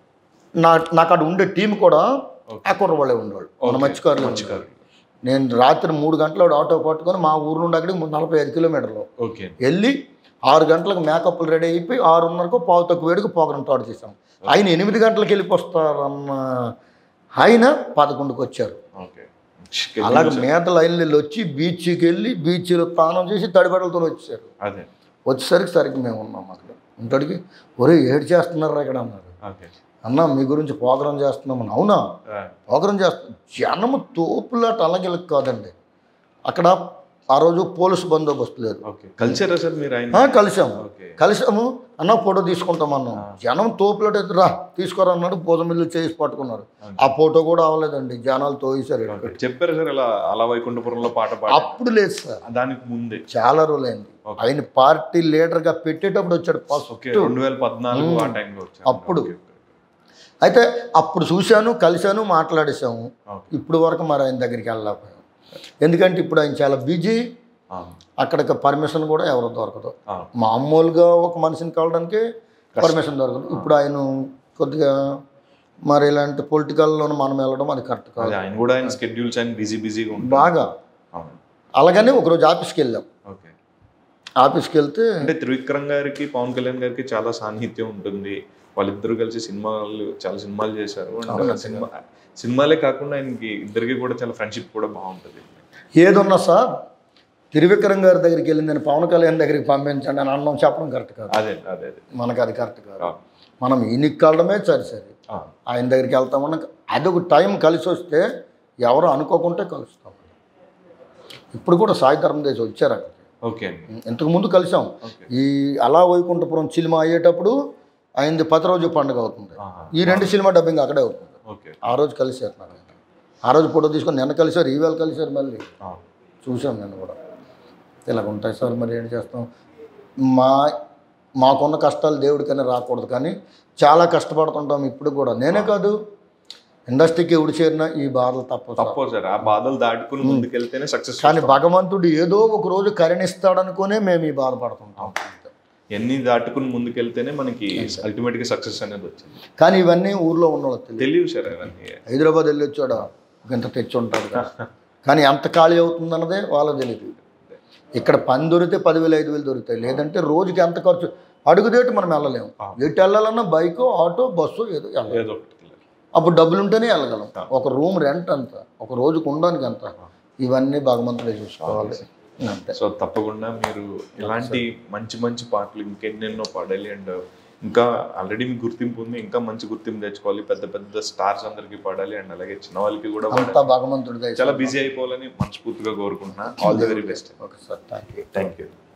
నా నాకు అక్కడ ఉండే టీం కూడా ఓకే. ఆ కుర్ర వాళ్ళే ఉండేవాళ్ళు మన ఓకే. మత్స్యకారులు మత్స్యకారులు. నేను రాత్రి మూడు గంటల ఆటో పట్టుకొని మా ఊరు నుండి అక్కడికి నలభై ఐదు కిలోమీటర్లు ఓకే వెళ్ళి ఆరు గంటలకు మేకప్లు రెడీ అయిపోయి ఆరున్నరకు పావు తక్కువ వేడికి ప్రోగ్రాం స్టార్ట్ చేశాం ఆయన ఎనిమిది గంటలకు వెళ్ళిపోస్తారన్న ఆయన పదకొండుకి వచ్చారు ఓకే అలాగే మేత లైన్లు వచ్చి బీచ్కి వెళ్ళి బీచ్లో స్నానం చేసి తడిబట్టలతో వచ్చారు అదే వచ్చేసరికి సరిగ్గా మేము ఉన్నాం అక్కడ ఇంతటికి ఒరే ఏడు చేస్తున్నారు ఇక్కడ అన్నారు ఓకే అన్న మీ గురించి ప్రోగ్రాం చేస్తున్నామని అవునా ఆ, ప్రోగ్రాం చేస్తున్నాం జనము తోపులాట అలాగెలకి కాదండి అక్కడ ఆ రోజు పోలీసు బందోబస్తు లేదు ఓకే కలిసారా సార్ మీరు ఆయన ఆ, కలిసాము ఓకే కలిసాము అన్న ఫోటో తీసుకుంటాం అన్నాం జనం తోపులాట అయితే రా తీసుకోరా అన్నాడు భోజమిల్లు చేసి పట్టుకున్నారు ఆ ఫోటో కూడా అవ్వలేదండి జనాలు తోయిసారు ఓకే. చెప్పారా సార్ ఇలా అలా వైకుంఠపురంలో పాట పాడి అప్పుడు లేదు సార్ దానికి ముందే చాలా రోజులైంది ఓకే. ఆయన పార్టీ లీడర్గా పెట్టేటప్పుడు వచ్చాడు ఫస్ట్ ఓకే రెండు వేల పద్నాలుగు ఆ టైంలో వచ్చారు అప్పుడు. Okay, okay. అయితే అప్పుడు చూశాను కలిశాను మాట్లాడేశాము ఓకే. ఇప్పుడు వరకు మరి ఆయన దగ్గరికి వెళ్ళలేకపోయాం ఎందుకంటే ఇప్పుడు ఆయన చాలా బిజీ ఆ, అక్కడికి పర్మిషన్ కూడా ఎవరు దొరకదు ఆ, మామూలుగా ఒక మనిషిని కలవడానికి పర్మిషన్ దొరకదు ఇప్పుడు ఆయన కొద్దిగా మరి ఇలాంటి పొలిటికల్లోనూ మనం వెళ్ళడం అది కరెక్ట్ కాదు అదే ఆయన కూడా ఆయన స్కెడ్యూల్స్ ఆయన బిజీ బిజీగా ఉంటారు బాగా అవును అలాగని ఒకరోజు ఆఫీస్కి వెళ్ళాం ఓకే ఆఫీస్కి వెళ్తే అంటే త్రివిక్రమ్ గారికి పవన్ కళ్యాణ్ గారికి చాలా సాన్నిహిత్యం ఉంటుంది వాళ్ళిద్దరూ కలిసి సినిమాలు చాలా సినిమాలు చేశారు And అవును. సినిమా సినిమాలే కాకుండా ఆయనకి ఇద్దరికి కూడా చాలా ఫ్రెండ్షిప్ కూడా బాగుంటుంది ఏదున్నా సార్ త్రివిక్రమ్ గారి దగ్గరికి వెళ్ళి నేను పవన్ కళ్యాణ్ దగ్గరికి పంపించండి అని అన్నం చెప్పడం కరెక్ట్ కాదు అదే అదే అదే మనకు అది కరెక్ట్ కాదు ఆ, మనం ఈయనకి కలడమే సరి సరి ఆ, ఆయన దగ్గరికి వెళ్తామన్న అదొక టైం కలిసి వస్తే ఎవరు అనుకోకుంటే కలుస్తాం ఇప్పుడు కూడా సాయి ధర్మ దేశం వచ్చారు అక్కడికి ఓకే అండి ఇంతకు ముందు కలిసాం ఓకే ఈ అలా వైకుంఠపురం సినిమా అయ్యేటప్పుడు ఆయనది పది రోజు పండుగ అవుతుంది ఆహా. ఈ రెండు సినిమా డబ్బింగ్ అక్కడే అవుతుంది ఓకే ఆ రోజు కలిసారు నాకు ఆయన. ఆ రోజు ఫోటో తీసుకొని నిన్న కలిసారు ఈవేళ కలిసారు మళ్ళీ ఆ, చూసాం నేను కూడా ఇలాగ ఉంటాయి సార్ మరి ఏం చేస్తాం మా మాకున్న కష్టాలు దేవుడికైనా రాకూడదు కానీ చాలా కష్టపడుతుంటాం ఇప్పుడు కూడా నేనే కాదు ఇండస్ట్రీకి ఎవడు చేరినా ఈ బాధలు తప్పదు సార్. తప్పదు సార్ ఆ బాధలు దాటుకుని ముందుకెళ్తేనే సక్సెస్ కానీ భగవంతుడు ఏదో ఒక రోజు కరుణిస్తాడనుకునే మేము ఈ బాధపడుతుంటాం ఎన్ని దాటుకుని ముందుకెళ్తేనే మనకి అల్టిమేట్ గా సక్సెస్ అనేది వచ్చింది కానీ ఇవన్నీ ఊర్లో ఉన్న వాళ్ళకి తెలియదు తెలియదు సార్ అవన్నీ హైదరాబాద్ వెళ్ళి వచ్చాడా ఇంత తెచ్చి ఉంటాడు కదా. కానీ ఎంత ఖాళీ అవుతుందన్నదే వాళ్ళకి తెలియదు ఇక్కడ పని దొరికితే పదివేలు ఐదు వేలు దొరుకుతాయి లేదంటే రోజుకి ఎంత ఖర్చు అడుగుదేటి మనం వెళ్ళలేము ఎటు వెళ్ళాలన్నా బైక్ ఆటో బస్సు ఏదో వెళ్ళాలి ఏదో ఒకటి అప్పుడు డబ్బులు ఉంటేనే వెళ్ళగలం ఒక రూమ్ రెంట్ అంత ఒక రోజుకు ఉండడానికి అంత ఇవన్నీ భగవంతుడే చూసుకోవాలి అంతే సో తప్పకుండా మీరు ఇలాంటి మంచి మంచి పాటలు ఇంకెన్నెన్నో పాడాలి అండ్ ఇంకా ఆల్రెడీ మీకు గుర్తింపు ఉంది ఇంకా మంచి గుర్తింపు తెచ్చుకోవాలి పెద్ద పెద్ద స్టార్స్ అందరికి పాడాలి అండ్ అలాగే చిన్న వాళ్ళకి కూడా పాడాలి అంతా భగవంతుడిదే చాలా బిజీ అయిపోవాలని మనస్ఫూర్తిగా కోరుకుంటున్నా ఆల్ ది వెరీ బెస్ట్ ఒకసారి థ్యాంక్ యూ థ్యాంక్ యూ